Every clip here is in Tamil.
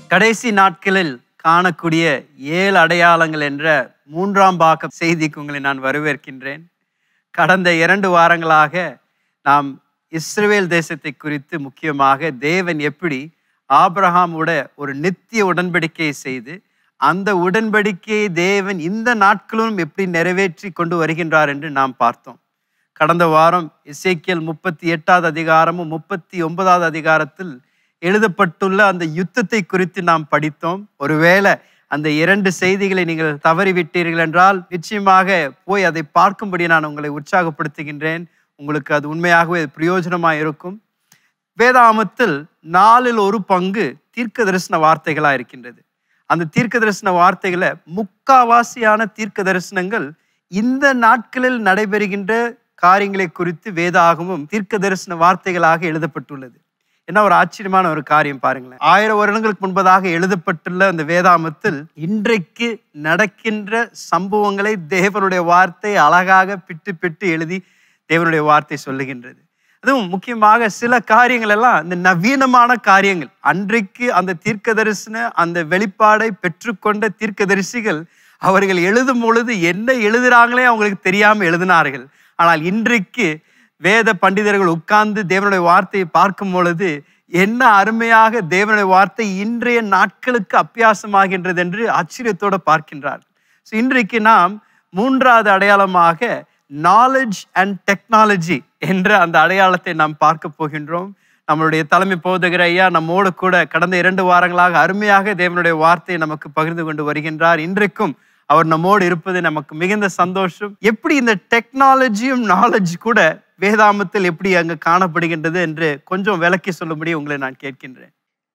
கடைசி நாட்களில் காணக்கூடிய ஏழு அடையாளங்கள் என்ற மூன்றாம் பாக செய்திக்கு உங்களை நான் வரவேற்கின்றேன் கடந்த இரண்டு வாரங்களாக நாம் இஸ்ரவேல் தேசத்தை குறித்து முக்கியமாக தேவன் எப்படி ஆபிரகாமோட ஒரு நித்திய உடன்படிக்கையை செய்து அந்த உடன்படிக்கையை தேவன் இந்த நாட்களும் எப்படி நிறைவேற்றி கொண்டு வருகின்றார் என்று நாம் பார்த்தோம் கடந்த வாரம் இசைக்கியல் முப்பத்தி எட்டாவது அதிகாரமும் முப்பத்தி ஒன்பதாவது அதிகாரத்தில் எழுதப்பட்டுள்ள அந்த யுத்தத்தை குறித்து நாம் படித்தோம் ஒருவேளை அந்த இரண்டு செய்திகளை நீங்கள் தவறிவிட்டீர்கள் என்றால் நிச்சயமாக போய் அதை பார்க்கும்படி நான் உங்களை உற்சாகப்படுத்துகின்றேன் உங்களுக்கு அது உண்மையாகவே பிரயோஜனமாக இருக்கும் வேதாமத்தில் நாலில் ஒரு பங்கு தீர்க்க தரிசன வார்த்தைகளா இருக்கின்றது அந்த தீர்க்க தரிசன வார்த்தைகளை முக்காவாசியான தீர்க்க தரிசனங்கள் இந்த நாட்களில் நடைபெறுகின்ற காரியங்களை குறித்து வேதாகமும் தீர்க்க தரிசன வார்த்தைகளாக எழுதப்பட்டுள்ளது என்ன ஒரு ஆச்சரியமான ஒரு காரியம் பாருங்களேன் ஆயிரம் வருடங்களுக்கு முன்பதாக எழுதப்பட்டுள்ள அந்த வேதாமத்தில் இன்றைக்கு நடக்கின்ற சம்பவங்களை தேவனுடைய வார்த்தை அழகாக பிட்டு பிட்டு எழுதி தேவனுடைய வார்த்தை சொல்லுகின்றது அதுவும் முக்கியமாக சில காரியங்கள் எல்லாம் இந்த நவீனமான காரியங்கள் அன்றைக்கு அந்த தீர்க்க தரிசன அந்த வெளிப்பாடை பெற்றுக்கொண்ட தீர்க்கதரிசிகள் அவர்கள் எழுதும் பொழுது என்ன எழுதுறாங்களே அவங்களுக்கு தெரியாம எழுதினார்கள் ஆனால் இன்றைக்கு வேத பண்டிதர்கள் உட்கார்ந்து தேவனுடைய வார்த்தையை பார்க்கும் பொழுது என்ன அருமையாக தேவனுடைய வார்த்தை இன்றைய நாட்களுக்கு அப்பியாசமாகின்றது என்று ஆச்சரியத்தோட பார்க்கின்றார் ஸோ இன்றைக்கு நாம் மூன்றாவது அடையாளமாக நாலேஜ் அண்ட் டெக்னாலஜி என்ற அந்த அடையாளத்தை நாம் பார்க்க போகின்றோம் நம்மளுடைய தலைமை போதகர் ஐயா நம்மோடு கூட கடந்த இரண்டு வாரங்களாக அருமையாக தேவனுடைய வார்த்தையை நமக்கு பகிர்ந்து கொண்டு வருகின்றார் இன்றைக்கும் அவர் நம்மோடு இருப்பது நமக்கு மிகுந்த சந்தோஷம் எப்படி இந்த டெக்னாலஜியும் நாலேஜ் கூட வேதாமத்தில் எப்படி அங்கு காணப்படுகின்றது என்று கொஞ்சம் விளக்கி சொல்லும்படி உங்களை நான் கேட்கின்றேன்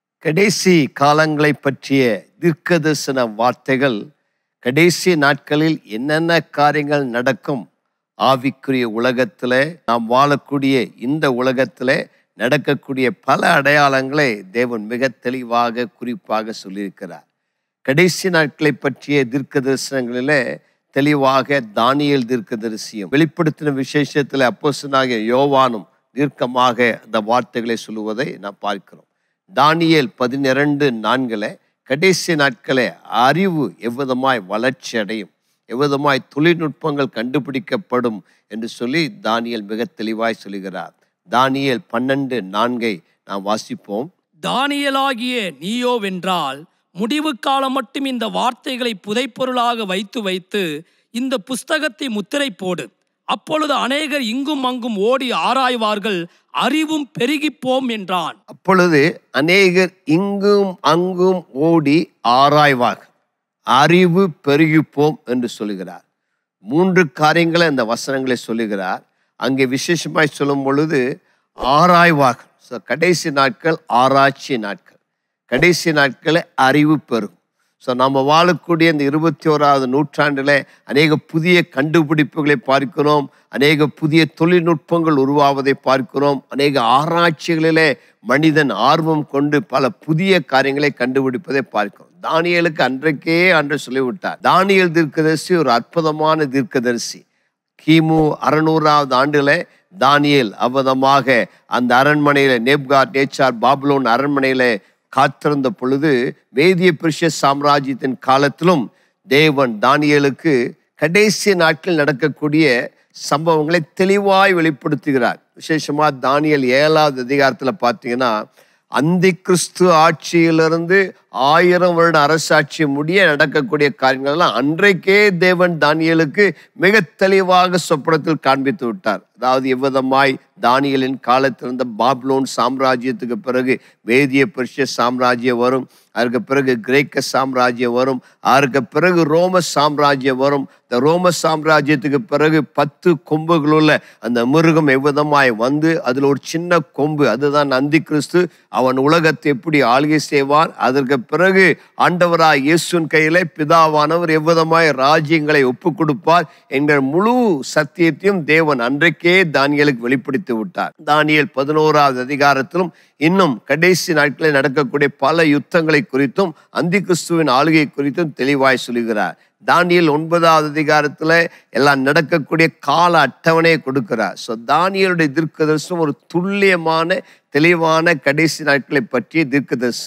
கடைசி காலங்களை பற்றிய தீர்க்கதரிசன வார்த்தைகள் கடைசி நாட்களில் என்னென்ன காரியங்கள் நடக்கும் ஆவிக்குரிய உலகத்தில் நாம் வாழக்கூடிய இந்த உலகத்தில் நடக்கக்கூடிய பல அடையாளங்களை தேவன் மிக தெளிவாக குறிப்பாக சொல்லியிருக்கிறார் கடைசி நாட்களை பற்றிய தீர்க்க தரிசனங்களிலே தெளிவாக தானியல் தீர்க்க தரிசியம் வெளிப்படுத்தின விசேஷத்தில் அப்போசனாகிய யோவானும் தீர்க்கமாக அந்த வார்த்தைகளை சொல்லுவதை நாம் பார்க்கிறோம் தானியேல் பதினிரண்டு நான்கில் கடைசி நாட்களே அறிவு எவ்விதமாய் வளர்ச்சி அடையும் எவ்விதமாய் தொழில்நுட்பங்கள் கண்டுபிடிக்கப்படும் என்று சொல்லி தானியல் மிக தெளிவாய் சொல்லுகிறார் தானியேல் பன்னெண்டு நான்கை நாம் வாசிப்போம் தானியலாகிய நீயோவென்றால் முடிவு காலம் மட்டும் இந்த வார்த்தைகளை புதைப்பொருளாக வைத்து வைத்து இந்த புஸ்தகத்தை முத்திரை போடு அப்பொழுது அநேகர் இங்கும் அங்கும் ஓடி ஆராய்வார்கள் அறிவும் பெருகிப்போம் என்றான் அப்பொழுது அநேகர் இங்கும் அங்கும் ஓடி ஆராய்வார் அறிவு பெருகிப்போம் என்று சொல்லுகிறார் மூன்று காரியங்களை இந்த வசனங்களை சொல்லுகிறார் அங்கே விசேஷமாய் சொல்லும் பொழுது ஆராய்வாக ஸோ கடைசி நாட்கள் ஆராய்ச்சி நாட்கள் கடைசி நாட்களில் அறிவு பெறும் ஸோ நம்ம வாழக்கூடிய இந்த இருபத்தி ஓராவது நூற்றாண்டில் அநேக புதிய கண்டுபிடிப்புகளை பார்க்கிறோம் அநேக புதிய தொழில்நுட்பங்கள் உருவாவதை பார்க்கிறோம் அநேக ஆராய்ச்சிகளிலே மனிதன் ஆர்வம் கொண்டு பல புதிய காரியங்களை கண்டுபிடிப்பதை பார்க்கிறோம் தானியலுக்கு அன்றைக்கே அன்று சொல்லிவிட்டார் தானியல் தீர்க்கதரிசி ஒரு அற்புதமான தீர்க்கதரிசி கிமு அறநூறாவது ஆண்டுல தானியேல் அவதமாக அந்த அரண்மனையில நேப்கார் நேச்சார் பாபுலோன் அரண்மனையில காத்திருந்த பொழுது வேதிய பிரிஷ சாம்ராஜ்யத்தின் காலத்திலும் தேவன் தானியேலுக்கு கடைசி நாட்களில் நடக்கக்கூடிய சம்பவங்களை தெளிவாய் வெளிப்படுத்துகிறார் விசேஷமா தானியல் ஏழாவது அதிகாரத்தில் பார்த்தீங்கன்னா அந்தி கிறிஸ்து ஆட்சியிலிருந்து ஆயிரம் வருட அரசாட்சி முடிய நடக்கக்கூடிய காரியங்கள் எல்லாம் அன்றைக்கே தேவன் தானியலுக்கு மிக தெளிவாக சொப்பனத்தில் காண்பித்து விட்டார் அதாவது எவ்விதமாய் தானியலின் காலத்தில் இருந்த பாப்லோன் சாம்ராஜ்யத்துக்கு பிறகு வேதிய பெர்ஷிய சாம்ராஜ்யம் வரும் அதற்கு பிறகு கிரேக்க சாம்ராஜ்யம் வரும் அதற்கு பிறகு ரோம சாம்ராஜ்யம் வரும் இந்த ரோம சாம்ராஜ்யத்துக்கு பிறகு பத்து கொம்புகளுள்ள அந்த மிருகம் எவ்விதமாய் வந்து அதில் ஒரு சின்ன கொம்பு அதுதான் நந்தி கிறிஸ்து அவன் உலகத்தை எப்படி ஆளுகை செய்வான் அதற்கு பிறகு ஆண்டவராய் இயேசுவின் கையிலே பிதாவானவர் எவ்விதமாய் ராஜ்யங்களை ஒப்பு கொடுப்பார் என்கிற முழு சத்தியத்தையும் தேவன் அன்றைக்கே தானியலுக்கு வெளிப்படுத்தி விட்டார் தானியல் பதினோராவது அதிகாரத்திலும் இன்னும் கடைசி நாட்களில் நடக்கக்கூடிய பல யுத்தங்களை குறித்தும் அந்தி கிறிஸ்துவின் ஆளுகை குறித்தும் தெளிவாய் சொல்லுகிறார் தானியல் ஒன்பதாவது அதிகாரத்தில் எல்லாம் நடக்கக்கூடிய கால அட்டவணையை கொடுக்கிறார் ஸோ தானியலுடைய தீர்க்கதரிசனம் ஒரு துல்லியமான தெளிவான கடைசி நாட்களை பற்றிய தீர்க்கதரிசனம்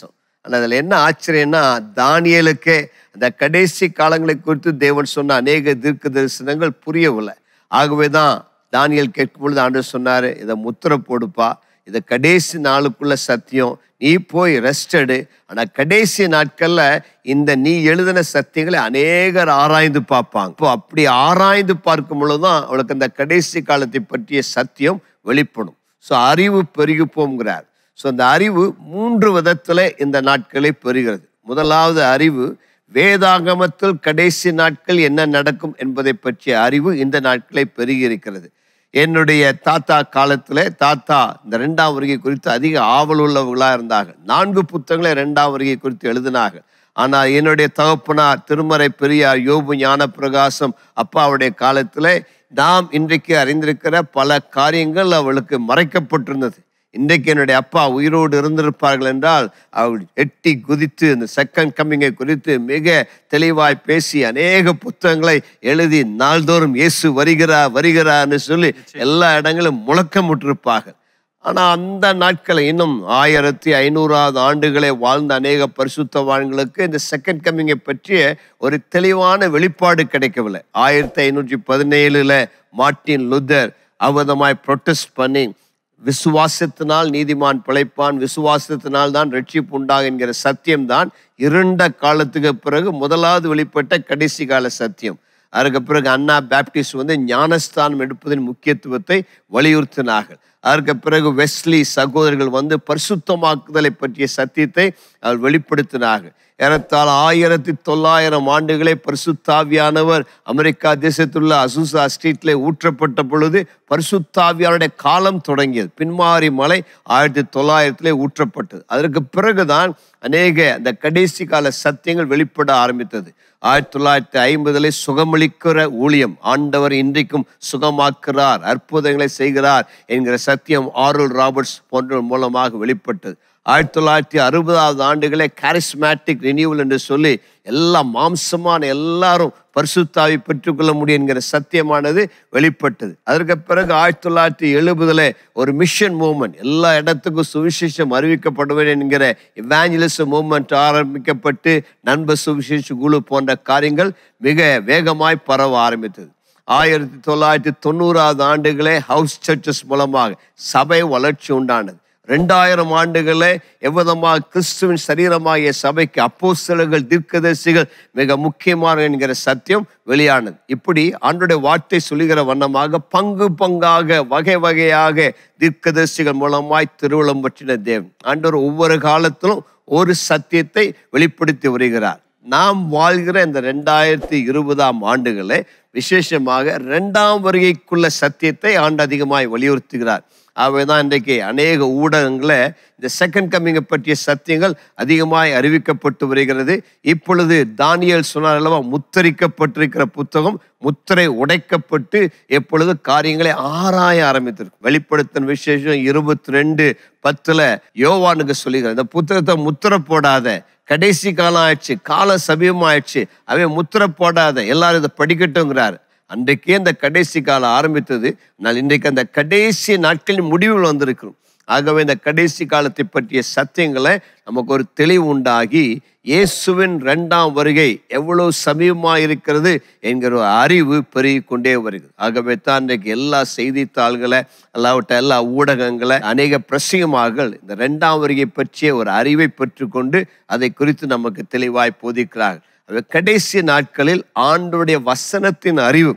ஆனால் அதில் என்ன ஆச்சரியம்னா தானியலுக்கே அந்த கடைசி காலங்களை குறித்து தேவன் சொன்ன அநேக தீர்க்க தரிசனங்கள் புரியவில்லை ஆகவே தான் தானியல் கேட்கும் பொழுது ஆண்டவர் சொன்னார் இதை முத்திரை போடுப்பா இதை கடைசி நாளுக்குள்ள சத்தியம் நீ போய் ரெஸ்ட் எடு ஆனால் கடைசி நாட்கள்ல இந்த நீ எழுதின சத்தியங்களை அநேகர் ஆராய்ந்து பார்ப்பாங்க இப்போ அப்படி ஆராய்ந்து பார்க்கும் பொழுதுதான் அவளுக்கு அந்த கடைசி காலத்தை பற்றிய சத்தியம் வெளிப்படும் ஸோ அறிவு பெருகி போங்கிறார் ஸோ அந்த அறிவு மூன்று விதத்தில் இந்த நாட்களை பெறுகிறது முதலாவது அறிவு வேதாகமத்தில் கடைசி நாட்கள் என்ன நடக்கும் என்பதை பற்றிய அறிவு இந்த நாட்களை பெருகி இருக்கிறது என்னுடைய தாத்தா காலத்தில் தாத்தா இந்த ரெண்டாம் வருகை குறித்து அதிக ஆவல் உள்ளவர்களாக இருந்தார்கள் நான்கு புத்தகங்களை ரெண்டாம் வருகை குறித்து எழுதினார்கள் ஆனால் என்னுடைய தகப்பனார் திருமறை பெரியார் யோபு ஞானப்பிரகாசம் அப்பாவுடைய காலத்தில் நாம் இன்றைக்கு அறிந்திருக்கிற பல காரியங்கள் அவளுக்கு மறைக்கப்பட்டிருந்தது இன்றைக்கு என்னுடைய அப்பா உயிரோடு இருந்திருப்பார்கள் என்றால் அவள் எட்டி குதித்து இந்த செகண்ட் கம்மிங்கை குறித்து மிக தெளிவாய் பேசி அநேக புத்தகங்களை எழுதி நாள்தோறும் இயேசு வருகிறார் வருகிறார்னு சொல்லி எல்லா இடங்களும் முழக்கமிட்டிருப்பார்கள் ஆனால் அந்த நாட்களை இன்னும் ஆயிரத்தி ஐநூறாவது ஆண்டுகளை வாழ்ந்த அநேக பரிசுத்தவான்களுக்கு இந்த செகண்ட் கம்மிங்கை பற்றிய ஒரு தெளிவான வெளிப்பாடு கிடைக்கவில்லை ஆயிரத்தி ஐநூற்றி பதினேழுல மார்ட்டின் லுதர் அவதமாய் ப்ரொட்டஸ்ட் பண்ணி விசுவாசத்தினால் நீதிமான் பிழைப்பான் விசுவாசத்தினால் தான் ரட்சிப்பு உண்டாகும் என்கிற சத்தியம்தான் இருண்ட காலத்துக்கு பிறகு முதலாவது வெளிப்பட்ட கடைசி கால சத்தியம் அதற்கு பிறகு அண்ணா பேப்டிஸ்ட் வந்து ஞானஸ்தானம் எடுப்பதின் முக்கியத்துவத்தை வலியுறுத்தினார்கள் அதற்கு பிறகு வெஸ்லி சகோதரர்கள் வந்து பரிசுத்தமாக்குதலை பற்றிய சத்தியத்தை அவர் வெளிப்படுத்தினார்கள் ஏறத்தாழ ஆயிரத்தி தொள்ளாயிரம் ஆண்டுகளே பரிசுத்தாவியானவர் அமெரிக்கா தேசத்துள்ள அசூசா ஸ்ட்ரீட்ல ஊற்றப்பட்ட பொழுது பரிசுத்தாவியானுடைய காலம் தொடங்கியது பின்மாரி மலை ஆயிரத்தி தொள்ளாயிரத்திலே ஊற்றப்பட்டது அதற்கு பிறகுதான் அநேக அந்த கடைசி கால சத்தியங்கள் வெளிப்பட ஆரம்பித்தது ஆயிரத்தி தொள்ளாயிரத்தி ஐம்பதுல சுகமளிக்கிற ஊழியம் ஆண்டவர் இன்றைக்கும் சுகமாக்குறார் அற்புதங்களை செய்கிறார் என்கிற சத்தியம் ஆரோல் ராபர்ட்ஸ் போன்ற மூலமாக வெளிப்பட்டது ஆயிரத்தி தொள்ளாயிரத்தி அறுபதாவது ஆண்டுகளே காரிஸ்மேட்டிக் ரினியூவல் என்று சொல்லி எல்லா மாம்சமான எல்லாரும் பரிசுத்தாவி பெற்றுக்கொள்ள முடியும் என்கிற சத்தியமானது வெளிப்பட்டது அதற்கு பிறகு ஆயிரத்தி தொள்ளாயிரத்தி எழுபதுல ஒரு மிஷன் மூவ்மெண்ட் எல்லா இடத்துக்கும் சுவிசேஷம் அறிவிக்கப்படுவேன் என்கிற இவாஞ்சலிசம் மூவ்மெண்ட் ஆரம்பிக்கப்பட்டு நண்பர் சுவிசேஷ குழு போன்ற காரியங்கள் மிக வேகமாய் பரவ ஆரம்பித்தது ஆயிரத்தி தொள்ளாயிரத்தி தொண்ணூறாவது ஆண்டுகளே ஹவுஸ் சர்ச்சஸ் மூலமாக சபை வளர்ச்சி உண்டானது ரெண்டாயிரம் ஆண்டுகளே எவ்விதமாக கிறிஸ்துவின் சரீரமாகிய சபைக்கு அப்போஸ்தலர்கள் தீர்க்கதரிசிகள் மிக முக்கியமான என்கிற சத்தியம் வெளியானது இப்படி ஆண்டுடைய வார்த்தை சொல்லுகிற வண்ணமாக பங்கு பங்காக வகை வகையாக தீர்க்கதரிசிகள் மூலமாய் திருவிழம் பற்றின தேவன் ஆண்டவர் ஒவ்வொரு காலத்திலும் ஒரு சத்தியத்தை வெளிப்படுத்தி வருகிறார் நாம் வாழ்கிற இந்த ரெண்டாயிரத்தி இருபதாம் ஆண்டுகளே விசேஷமாக ரெண்டாம் வருகைக்குள்ள சத்தியத்தை ஆண்டு அதிகமாய் வலியுறுத்துகிறார் ஆகவே தான் இன்றைக்கு அநேக ஊடகங்களை இந்த செகண்ட் கம்மிங்கை பற்றிய சத்தியங்கள் அதிகமாய் அறிவிக்கப்பட்டு வருகிறது இப்பொழுது தானியல் சொன்னார் அல்லவா முத்தரிக்கப்பட்டிருக்கிற புத்தகம் முத்திரை உடைக்கப்பட்டு எப்பொழுது காரியங்களை ஆராய ஆரம்பித்திருக்கு வெளிப்படுத்தின விசேஷம் இருபத்தி ரெண்டு பத்துல யோவானுக்கு சொல்லுகிறார் இந்த புத்தகத்தை முத்திரை போடாத கடைசி காலம் ஆயிடுச்சு காலம் சமீபமாயிடுச்சு அவன் முத்திரை போடாத எல்லாரும் இதை படிக்கட்டுங்கிறார் அன்றைக்கே அந்த கடைசி காலம் ஆரம்பித்தது ஆனால் இன்றைக்கு அந்த கடைசி நாட்களின் முடிவில் வந்திருக்கிறோம் ஆகவே இந்த கடைசி காலத்தை பற்றிய சத்தியங்களை நமக்கு ஒரு தெளிவு உண்டாகி இயேசுவின் ரெண்டாம் வருகை எவ்வளவு சமீபமாக இருக்கிறது என்கிற ஒரு அறிவு பெருகி கொண்டே வருகிறது ஆகவே தான் இன்றைக்கு எல்லா செய்தித்தாள்களை அல்லாவிட்ட எல்லா ஊடகங்களை அநேக பிரசியமார்கள் இந்த ரெண்டாம் வருகை பற்றிய ஒரு அறிவை பெற்றுக்கொண்டு அதை குறித்து நமக்கு தெளிவாய் போதிக்கிறார்கள் அவை கடைசி நாட்களில் ஆண்டுடைய வசனத்தின் அறிவு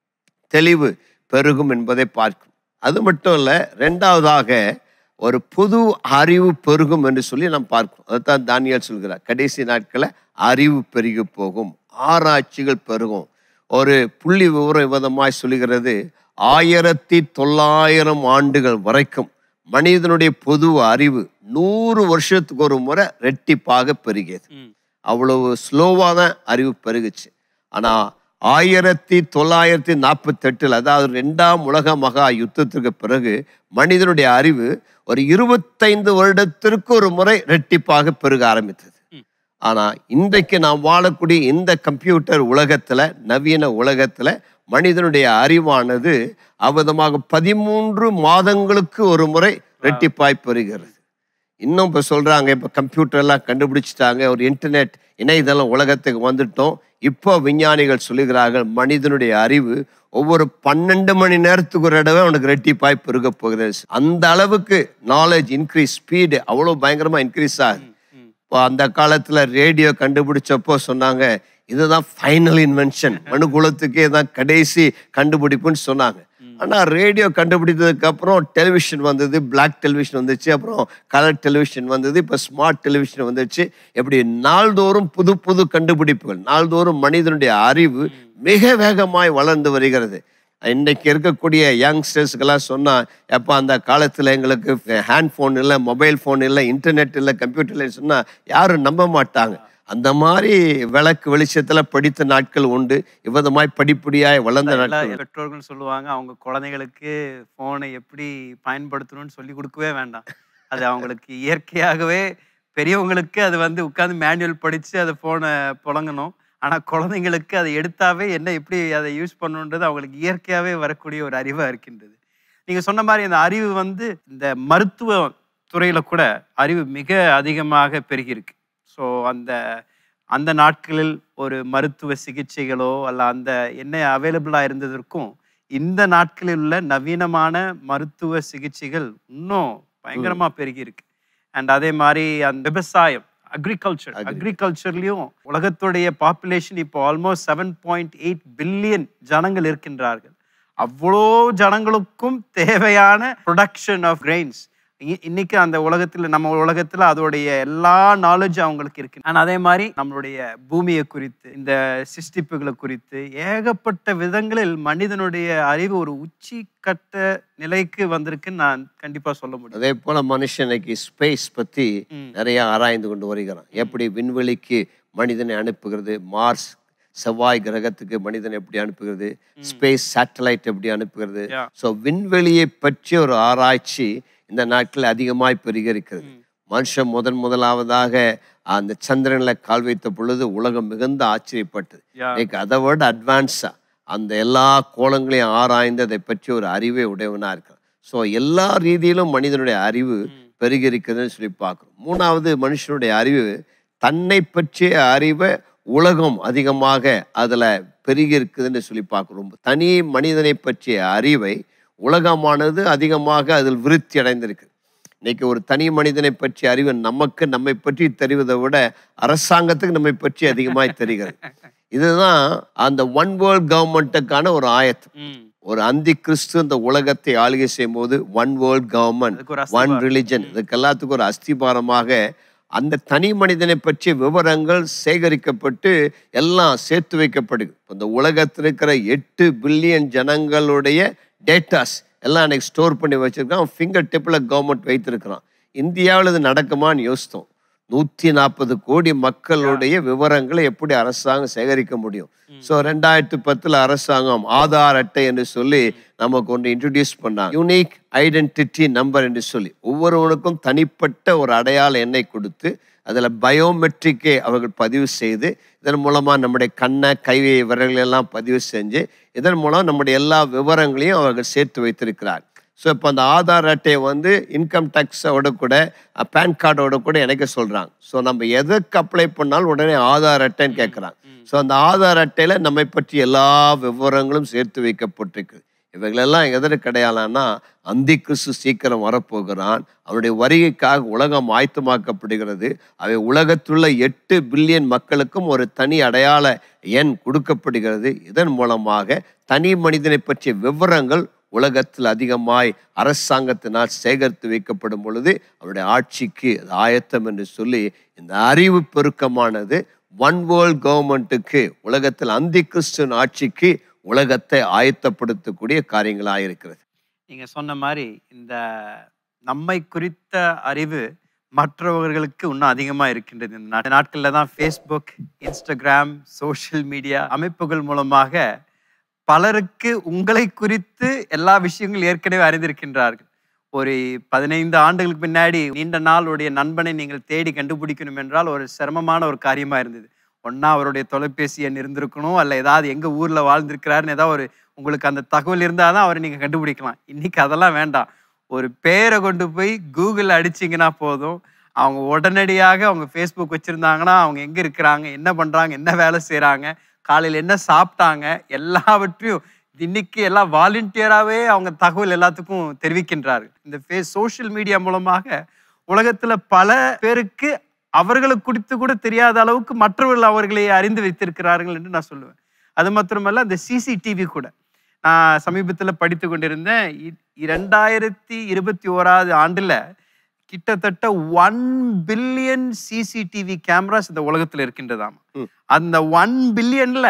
தெளிவு பெருகும் என்பதை பார்க்கும் அது மட்டும் இல்லை ரெண்டாவதாக ஒரு புது அறிவு பெருகும் என்று சொல்லி நாம் பார்க்கிறோம் அதைத்தான் தானியல் சொல்கிறார் கடைசி நாட்களில் அறிவு பெருகி போகும் ஆராய்ச்சிகள் பெருகும் ஒரு புள்ளி விவரம் விதமாய் சொல்லுகிறது ஆயிரத்தி தொள்ளாயிரம் ஆண்டுகள் வரைக்கும் மனிதனுடைய பொது அறிவு நூறு வருஷத்துக்கு ஒரு முறை ரெட்டிப்பாக பெருகியது ம். அவ்வளவு ஸ்லோவாக தான் அறிவு பெருகுச்சு ஆனால் ஆயிரத்தி தொள்ளாயிரத்தி நாற்பத்தெட்டில் அதாவது ரெண்டாம் உலக மகா யுத்தத்துக்கு பிறகு மனிதனுடைய அறிவு ஒரு இருபத்தைந்து வருடத்திற்கு ஒரு முறை ரெட்டிப்பாக பெருக ஆரம்பித்தது ம். ஆனால் இன்றைக்கு நாம் வாழக்கூடிய இந்த கம்ப்யூட்டர் உலகத்தில் நவீன உலகத்தில் மனிதனுடைய அறிவானது அவதமாக பதிமூன்று மாதங்களுக்கு ஒரு முறை ரெட்டிப்பாய் பெறுகிறது இன்னும் இப்போ சொல்கிறாங்க இப்போ கம்ப்யூட்டர்லாம் கண்டுபிடிச்சிட்டாங்க ஒரு இன்டர்நெட் இணையதளம் உலகத்துக்கு வந்துட்டோம் இப்போ விஞ்ஞானிகள் சொல்லுகிறார்கள் மனிதனுடைய அறிவு ஒவ்வொரு பன்னெண்டு மணி நேரத்துக்கு ஒரு தடவை அவனுக்கு ரெட்டிப்பாய் பெருக போகிறது அந்த அளவுக்கு நாலேஜ் இன்க்ரீஸ் ஸ்பீடு அவ்வளோ பயங்கரமாக இன்க்ரீஸ் ஆகுது இப்போ அந்த காலத்தில் ரேடியோ கண்டுபிடிச்சப்போ சொன்னாங்க இதுதான் ஃபைனல் இன்வென்ஷன் மனுகுலத்துக்கே தான் கடைசி கண்டுபிடிப்புன்னு சொன்னாங்க ஆனால் ரேடியோ கண்டுபிடித்ததுக்கு அப்புறம் டெலிவிஷன் வந்தது பிளாக் டெலிவிஷன் வந்துச்சு அப்புறம் கலர் டெலிவிஷன் வந்தது இப்போ ஸ்மார்ட் டெலிவிஷன் வந்துச்சு எப்படி நாள்தோறும் புது புது கண்டுபிடிப்புகள் நாள்தோறும் மனிதனுடைய அறிவு மிக வேகமாய் வளர்ந்து வருகிறது இன்னைக்கு இருக்கக்கூடிய யங்ஸ்டர்ஸ்க்கெல்லாம் சொன்னால் எப்போ அந்த காலத்தில் எங்களுக்கு ஹேண்ட் ஃபோன் இல்லை மொபைல் ஃபோன் இல்லை இன்டர்நெட் இல்லை கம்ப்யூட்டர் இல்லைன்னு சொன்னால் யாரும் நம்ப மாட்டாங்க அந்த மாதிரி விளக்கு வெளிச்சத்தில் படித்த நாட்கள் உண்டு இவ்விதமாய் படிப்படியாய் வளர்ந்த எல்லா நாட்கள் பெற்றோர்கள் சொல்லுவாங்க அவங்க குழந்தைகளுக்கு ஃபோனை எப்படி பயன்படுத்தணும்னு சொல்லி கொடுக்கவே வேண்டாம் அது அவங்களுக்கு இயற்கையாகவே பெரியவங்களுக்கு அது வந்து உட்காந்து மேனுவல் படித்து அதை ஃபோனை புழங்கணும் ஆனால் குழந்தைங்களுக்கு அதை எடுத்தாவே என்ன எப்படி அதை யூஸ் பண்ணணுன்றது அவங்களுக்கு இயற்கையாகவே வரக்கூடிய ஒரு அறிவாக இருக்கின்றது நீங்கள் சொன்ன மாதிரி இந்த அறிவு வந்து இந்த மருத்துவ துறையில் கூட அறிவு மிக அதிகமாக பெருகியிருக்கு ஸோ அந்த அந்த நாட்களில் ஒரு மருத்துவ சிகிச்சைகளோ அல்ல அந்த என்ன அவைலபிளாக இருந்ததற்கும் இந்த நாட்களில் உள்ள நவீனமான மருத்துவ சிகிச்சைகள் இன்னும் பயங்கரமாக பெருகி இருக்கு அண்ட் அதே மாதிரி அந்த விவசாயம் அக்ரிகல்ச்சர் Agri- அக்ரிகல்ச்சர்லையும் உலகத்துடைய பாப்புலேஷன் இப்போ almost seven point eight billion ஜனங்கள் இருக்கின்றார்கள் அவ்வளோ ஜனங்களுக்கும் தேவையான ப்ரொடக்ஷன் ஆஃப் கிரெயின்ஸ் இன்னைக்கு அந்த உலகத்தில் நம்ம உலகத்தில் அதோடைய எல்லா நாலேஜ் அவங்களுக்கு இருக்கு ஆனால் அதே மாதிரி நம்மளுடைய பூமியை குறித்து இந்த சிஸ்டிப்புகளை குறித்து ஏகப்பட்ட விதங்களில் மனிதனுடைய அறிவு ஒரு உச்சி கட்ட நிலைக்கு வந்திருக்குன்னு நான் கண்டிப்பா சொல்ல முடியும் அதே போல மனுஷன் இன்னைக்கு ஸ்பேஸ் பத்தி ம். நிறைய ஆராய்ந்து கொண்டு வருகிறான் எப்படி விண்வெளிக்கு மனிதனை அனுப்புகிறது மார்ஸ் செவ்வாய் கிரகத்துக்கு மனிதனை எப்படி அனுப்புகிறது ஸ்பேஸ் சேட்டலைட் எப்படி அனுப்புகிறது Yeah. ஸோ விண்வெளியை பற்றிய ஒரு ஆராய்ச்சி இந்த நாட்களில் அதிகமாய் பெருகிருக்கிறது மனுஷன் முதன் முதலாவதாக அந்த சந்திரனில் கால் வைத்த பொழுது உலகம் மிகுந்த ஆச்சரியப்பட்டது Yeah. இன்னைக்கு அதை விட அட்வான்ஸாக அந்த எல்லா கோலங்களையும் ஆராய்ந்து அதை பற்றி ஒரு அறிவை உடையவனாக இருக்கான் ஸோ எல்லா ரீதியிலும் மனிதனுடைய அறிவு பெருகி இருக்கிறதுன்னு சொல்லி பார்க்குறோம் மூணாவது மனுஷனுடைய அறிவு தன்னை பற்றிய அறிவை உலகம் அதிகமாக அதில் பெருகி இருக்குதுன்னு சொல்லி பார்க்குறோம் தனி மனிதனை பற்றிய அறிவை உலகமானது அதிகமாக அதில் விருத்தி அடைந்திருக்கு இன்னைக்கு ஒரு தனி மனிதனை பற்றி அறிவு நமக்கு நம்மை பற்றி தெரிவதை விட அரசாங்கத்துக்கு நம்மை பற்றி அதிகமாய் தெரிகிறது இதுதான் அந்த ஒன் வேர்ல்ட் கவர்மெண்ட்டுக்கான ஒரு ஆயத்தம் ம். ஒரு அந்தி கிறிஸ்து இந்த உலகத்தை ஆளுகை செய்யும் போது ஒன் வேர்ல்ட் கவர்மெண்ட் அதுக்கு ஒரு ஒன் அஸ்திபாரம். ரிலிஜன் இதுக்கு எல்லாத்துக்கும் ஒரு அஸ்திபாரமாக அந்த தனி மனிதனை பற்றிய விவரங்கள் சேகரிக்கப்பட்டு எல்லாம் சேர்த்து வைக்கப்படுது இந்த உலகத்தில் இருக்கிற எட்டு பில்லியன் ஜனங்களுடைய டேட்டாஸ் எல்லாம் அன்னைக்கு ஸ்டோர் பண்ணி வச்சிருக்கான் ஃபிங்கர் டிப்பில் கவர்மெண்ட் வைத்திருக்கிறான் இந்தியாவில் இது நடக்குமான்னு யோசித்தோம் நூற்றி நாற்பது கோடி மக்களுடைய விவரங்களை எப்படி அரசாங்கம் சேகரிக்க முடியும் ஸோ ரெண்டாயிரத்தி பத்தில் அரசாங்கம் ஆதார் அட்டை என்று சொல்லி நமக்கு ஒன்று இன்ட்ரடியூஸ் பண்ணாங்க யூனிக் ஐடென்டிட்டி நம்பர் என்று சொல்லி ஒவ்வொருவனுக்கும் தனிப்பட்ட ஒரு அடையாள எண்ணை கொடுத்து அதில் பயோமெட்ரிக்கை அவர்கள் பதிவு செய்து இதன் மூலமாக நம்முடைய கண்ணை கைவை விரல்கள் எல்லாம் பதிவு செஞ்சு இதன் மூலம் நம்முடைய எல்லா விவரங்களையும் அவர்கள் சேர்த்து வைத்திருக்கிறார் ஸோ இப்போ அந்த ஆதார் அட்டையை வந்து இன்கம் டேக்ஸோட கூட பேன் கார்டோட கூட இணைக்க சொல்கிறாங்க ஸோ நம்ம எதுக்கு அப்ளை பண்ணாலும் உடனே ஆதார் அட்டைன்னு கேட்குறாங்க ஸோ அந்த ஆதார் அட்டையில் நம்மை பற்றி எல்லா விவரங்களும் சேர்த்து வைக்கப்பட்டிருக்கு இவைகளெல்லாம் எதற்கு அடையாளம்னா அந்தி கிறிஸ்து சீக்கிரம் வரப்போகிறான் அவனுடைய வருகைக்காக உலகம் ஆயத்தமாக்கப்படுகிறது அவை உலகத்துள்ள எட்டு பில்லியன் மக்களுக்கும் ஒரு தனி அடையாள எண் கொடுக்கப்படுகிறது இதன் மூலமாக தனி மனிதனை பற்றிய விவரங்கள் உலகத்தில் அதிகமாய் அரசாங்கத்தினால் சேகரித்து வைக்கப்படும் பொழுது அவருடைய ஆட்சிக்கு அது ஆயத்தம் என்று சொல்லி இந்த அறிவு பெருக்கமானது ஒன் வேர்ல்ட் கவர்மெண்ட்டுக்கு உலகத்தில் அந்தி கிறிஸ்துவின் ஆட்சிக்கு உலகத்தை ஆயத்தப்படுத்தக்கூடிய காரியங்களாக இருக்கிறது நீங்க சொன்ன மாதிரி இந்த நம்மை குறித்த அறிவு மற்றவர்களுக்கு இன்னும் அதிகமா இருக்கின்றது இந்த நாட்- நாட்கள்ல தான் ஃபேஸ்புக் இன்ஸ்டாகிராம் சோஷியல் மீடியா அமைப்புகள் மூலமாக பலருக்கு உங்களை குறித்து எல்லா விஷயங்களும் ஏற்கனவே அறிந்திருக்கின்றார்கள் ஒரு பதினைந்து ஆண்டுகளுக்கு பின்னாடி நீண்ட நாளுடைய நண்பனை நீங்கள் தேடி கண்டுபிடிக்கணும் என்றால் ஒரு சிரமமான ஒரு காரியமா இருந்தது ஒண்ணா அவருடைய தொலைபேசி எண் இருந்திருக்கணும் அல்ல ஏதாவது எங்க ஊர்ல வாழ்ந்திருக்கிறாருன்னு ஏதாவது ஒரு உங்களுக்கு அந்த தகவல் இருந்தால் தான் அவரை நீங்க கண்டுபிடிக்கலாம் இன்னைக்கு அதெல்லாம் வேண்டாம் ஒரு பேரை கொண்டு போய் கூகுள் அடிச்சிங்கன்னா போதும் அவங்க உடனடியாக அவங்க ஃபேஸ்புக் வச்சுருந்தாங்கன்னா அவங்க எங்கே இருக்கிறாங்க என்ன பண்ணுறாங்க என்ன வேலை செய்கிறாங்க காலையில் என்ன சாப்பிட்டாங்க எல்லாவற்றையும் இன்னைக்கு எல்லாம் வாலண்டியராகவே அவங்க தகவல் எல்லாத்துக்கும் தெரிவிக்கின்றார்கள் இந்த ஃபேஸ் சோஷியல் மீடியா மூலமாக உலகத்தில் பல பேருக்கு அவர்களுக்கு குறித்து கூட தெரியாத அளவுக்கு மற்றவர்கள் அவர்களை அறிந்து வைத்திருக்கிறார்கள் என்று நான் சொல்லுவேன் அது மாத்திரமல்ல அந்த சிசிடிவி கூட நான் சமீபத்தில் படித்து கொண்டிருந்தேன் இ- இரண்டாயிரத்தி இருபத்தி ஓராவது ஆண்டுல கிட்டத்தட்ட ஒன் பில்லியன் சிசிடிவி கேமராஸ் இந்த உலகத்தில் இருக்கின்றதாம் ம். அந்த ஒன் பில்லியன்ல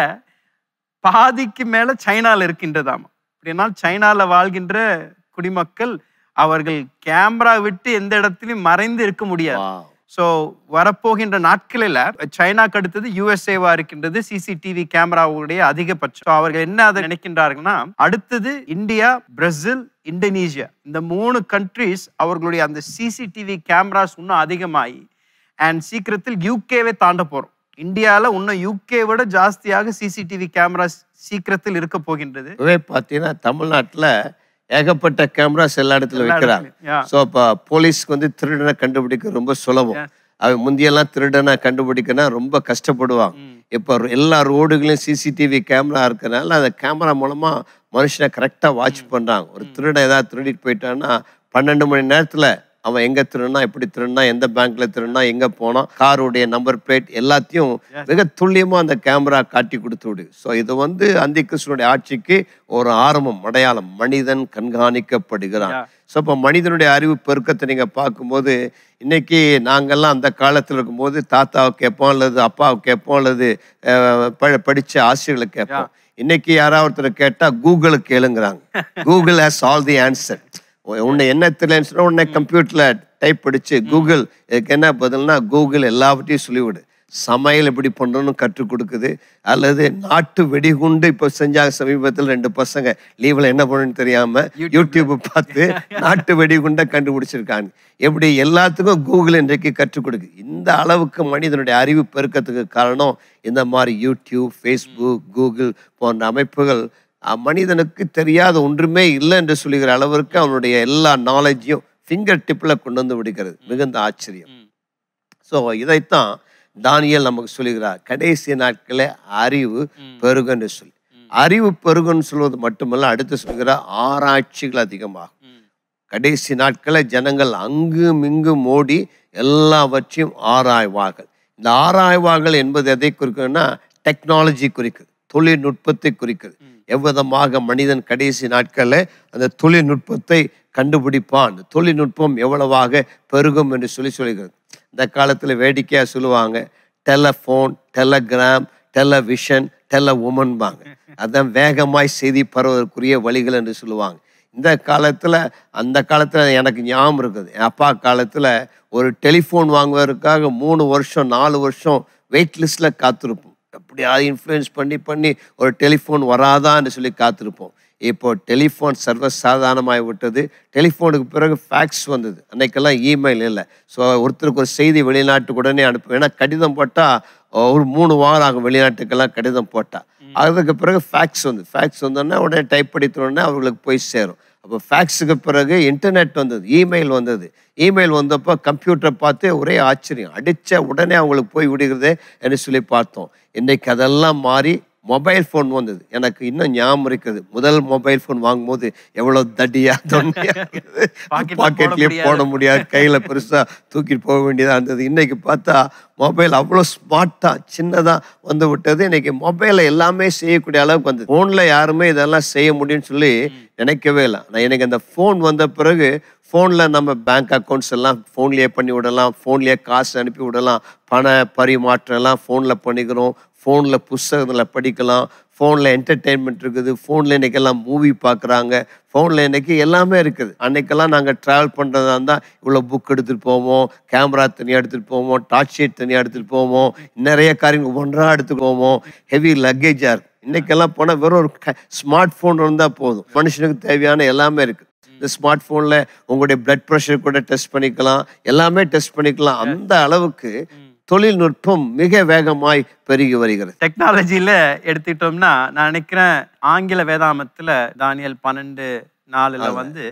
பாதிக்கு மேல சைனால இருக்கின்றதாம் அப்படின்னா சைனால வாழ்கின்ற குடிமக்கள் அவர்கள் கேமரா விட்டு எந்த இடத்திலும் மறைந்து இருக்க முடியாது Wow. ஸோ வரப்போகின்ற நாட்களில் சைனாக்கு அடுத்தது யூஎஸ்ஏவா இருக்கின்றது சிசிடிவி கேமராவுடைய அதிகபட்சம் So, அவர்கள் என்ன அதை நினைக்கின்றார்கள்னா அடுத்தது இந்தியா பிரேசில் இந்தோனேஷியா இந்த மூணு கண்ட்ரீஸ் அவர்களுடைய அந்த சிசிடிவி கேமராஸ் இன்னும் அதிகமாகி அண்ட் சீக்கிரத்தில் யூகேவே தாண்ட போறோம் இந்தியாவில் இன்னும் யூகே விட ஜாஸ்தியாக சிசிடிவி கேமராஸ் சீக்கிரத்தில் இருக்க போகின்றது இப்பவே பார்த்தீங்கன்னா தமிழ்நாட்டில் ஏகப்பட்ட கேமராஸ் எல்லா இடத்துல எல்லா வைக்கிறாங்க இடத்துலயும். Yeah. ஸோ இப்போ போலீஸ்க்கு வந்து திருடனை கண்டுபிடிக்க ரொம்ப சுலபம் Yeah. அவன் முந்தியெல்லாம் திருடனை கண்டுபிடிக்கனா ரொம்ப கஷ்டப்படுவாங்க ம். இப்போ எல்லா ரோடுகளையும் சிசிடிவி கேமரா இருக்கனால அந்த கேமரா மூலமா மனுஷனை கரெக்டாக வாட்ச் பண்றாங்க ஒரு திருடன் ஏதாவது திருடிட்டு போயிட்டான்னா பன்னெண்டு மணி நேரத்துல அவன் எங்க திருடினா எப்படி திருடினா எந்த பேங்க்ல திருடினா எங்க போனான் காருடைய நம்பர் பிளேட் எல்லாத்தையும் மிக துல்லியமா அந்த கேமரா காட்டி கொடுத்து விடு ஸோ இது வந்து அந்தி கிருஷ்ணனுடைய ஆட்சிக்கு ஒரு ஆரம்பம் அடையாளம் மனிதன் கண்காணிக்கப்படுகிறான் Yeah. ஸோ இப்போ மனிதனுடைய அறிவு பெருக்கத்தை நீங்கள் பார்க்கும்போது இன்னைக்கு நாங்கெல்லாம் அந்த காலத்தில் இருக்கும்போது தாத்தாவை கேட்போம் அல்லது அப்பாவை கேட்போம் அல்லது அஹ், ப- படிச்ச ஆசிரியர்களை கேட்போம் இன்னைக்கு யாராவது ஒருத்தர் கேட்டால் கூகுளுக்கு கேளுங்கிறாங்க Google has all the answer உன்னை என்ன தெரியலன்னு சொன்னா உன்னை கம்ப்யூட்டரில் டைப் படிச்சு கூகுள் இதுக்கு என்ன பதில்னா கூகுள் எல்லாவற்றையும் சொல்லிவிடு சமையல் எப்படி பண்ணணும்னு கற்றுக் கொடுக்குது அல்லது நாட்டு வெடிகுண்டு இப்போ செஞ்சாங்க சமீபத்தில் ரெண்டு பசங்க லீவில் என்ன பண்ணணும்னு தெரியாம யூடியூப் பார்த்து நாட்டு வெடிகுண்டை கண்டுபிடிச்சிருக்காங்க எப்படி எல்லாத்துக்கும் கூகுள் இன்றைக்கு கற்றுக் கொடுக்கு இந்த அளவுக்கு மனிதனுடைய அறிவு பெருக்கத்துக்கு காரணம் இந்த மாதிரி யூடியூப் ஃபேஸ்புக் கூகுள் போன்ற அமைப்புகள் அஹ், மனிதனுக்கு தெரியாத ஒன்றுமே இல்லை என்று சொல்லுகிற அளவிற்கு அவனுடைய எல்லா நாலேஜையும் ஃபிங்கர் டிப்பில் கொண்டு வந்து விடுகிறது மிகுந்த ஆச்சரியம் ஸோ இதைத்தான் தானியல் நமக்கு சொல்லுகிறார் கடைசி நாட்களில் அறிவு பெருகுன்னு சொல்லி அறிவு பெருகுன்னு சொல்வது மட்டுமல்ல அடுத்து சொல்கிறார் ஆராய்ச்சிகள் அதிகமாகும் கடைசி நாட்களில் ஜனங்கள் அங்கும் இங்கும் ஓடி எல்லாவற்றையும் ஆராய்வார்கள் இந்த ஆராய்வார்கள் என்பது எதை குறிக்குதுன்னா டெக்னாலஜி குறிக்குது தொழில்நுட்பத்தை குறிக்குது எவ்விதமாக மனிதன் கடைசி நாட்களில் அந்த தொழில்நுட்பத்தை கண்டுபிடிப்பான் அந்த தொழில்நுட்பம் எவ்வளவாக பெருகும் என்று சொல்லி சொல்கிறது இந்த காலத்தில் வேடிக்கையாக சொல்லுவாங்க டெலஃபோன் டெலகிராம் டெலவிஷன் டெல உமன்பாங்க அதான் வேகமாய் செய்தி பரவதற்குரிய வழிகள் என்று சொல்லுவாங்க இந்த காலத்தில் அந்த காலத்தில் எனக்கு ஞாபகம் இருக்குது என் அப்பா காலத்தில் ஒரு டெலிஃபோன் வாங்குவதற்காக மூணு வருஷம் நாலு வருஷம் வெயிட் லிஸ்ட்டில் காத்திருப்போம் எப்படியாவது இன்ஃப்ளூயன்ஸ் பண்ணி பண்ணி ஒரு டெலிஃபோன் வராதான்னு சொல்லி காத்திருப்போம் இப்போ டெலிஃபோன் சர்வசாதாரணமாகி விட்டது டெலிஃபோனுக்கு பிறகு ஃபேக்ஸ் வந்தது அன்னைக்கெல்லாம் இமெயில் இல்லை ஸோ ஒருத்தருக்கு ஒரு செய்தி வெளிநாட்டுக்கு உடனே அனுப்பு ஏன்னா கடிதம் போட்டால் ஒரு மூணு வாரம் ஆகும் வெளிநாட்டுக்கெல்லாம் கடிதம் போட்டா அதுக்கு பிறகு ஃபேக்ஸ் வந்து ஃபேக்ஸ் வந்தோடனே உடனே டைப் படித்த உடனே அவர்களுக்கு போய் சேரும் அப்போ ஃபேக்ஸுக்கு பிறகு இன்டர்நெட் வந்தது இமெயில் வந்தது இமெயில் வந்தப்போ கம்ப்யூட்டரை பார்த்து ஒரே ஆச்சரியம் அடித்த உடனே அவங்களுக்கு போய் விடுகிறதே என்று சொல்லி பார்த்தோம் இன்னைக்கு அதெல்லாம் மாறி மொபைல் ஃபோன் வந்தது எனக்கு இன்னும் ஞாபகம் இருக்குது முதல் மொபைல் ஃபோன் வாங்கும்போது எவ்வளோ தடியா தொண்டியா Pocket ல பாக்கெட்லேயே போட போட முடியாது கையில் பெருசாக தூக்கிட்டு போக வேண்டியதாக இருந்தது இன்னைக்கு பார்த்தா மொபைல் அவ்வளோ ஸ்மார்ட்டாக சின்னதாக வந்து விட்டது இன்னைக்கு மொபைலில் எல்லாமே செய்யக்கூடிய அளவுக்கு வந்தது ஃபோனில் யாருமே இதெல்லாம் செய்ய முடியும்னு சொல்லி நினைக்கவே இல்லை நான் எனக்கு அந்த ஃபோன் வந்த பிறகு ஃபோனில் நம்ம பேங்க் அக்கௌண்ட்ஸ் எல்லாம் ஃபோன்லேயே பண்ணி விடலாம் ஃபோன்லேயே காசு அனுப்பி விடலாம் பண பரிமாற்றம் எல்லாம் ஃபோனில் பண்ணிக்கிறோம் ஃபோனில் புஸ்தகங்களை படிக்கலாம் ஃபோனில் என்டர்டெயின்மெண்ட் இருக்குது ஃபோனில் இன்றைக்கெல்லாம் மூவி பார்க்குறாங்க ஃபோனில் இன்னைக்கு எல்லாமே இருக்குது அன்னைக்கெல்லாம் நாங்கள் ட்ராவல் பண்ணுறதா இருந்தால் இவ்வளோ புக் எடுத்துகிட்டு போவோம் கேமரா தனியாக எடுத்துகிட்டு போவோம் டார்ச் ஷீட் தனியாக எடுத்துகிட்டு போவோம் நிறைய காரியங்கள் ஒன்றாக எடுத்துட்டு போவோம் ஹெவி லக்கேஜாக இருக்கும் இன்னைக்கெல்லாம் போனால் வெறும் ஒரு ஸ்மார்ட் ஃபோன் இருந்தால் போதும் மனுஷனுக்கு தேவையான எல்லாமே இருக்குது இந்த ஸ்மார்ட் ஃபோனில் உங்களுடைய பிளட் ப்ரெஷர் கூட டெஸ்ட் பண்ணிக்கலாம் எல்லாமே டெஸ்ட் பண்ணிக்கலாம் அந்த அளவுக்கு தொழில்நுட்பம் மிக வேகமாய் பெருகி வருகிறது டெக்னாலஜியில் எடுத்துக்கிட்டோம்னா நான் நினைக்கிறேன் ஆங்கில வேதாமத்தில் தானியல் பன்னெண்டு நாலில் வந்து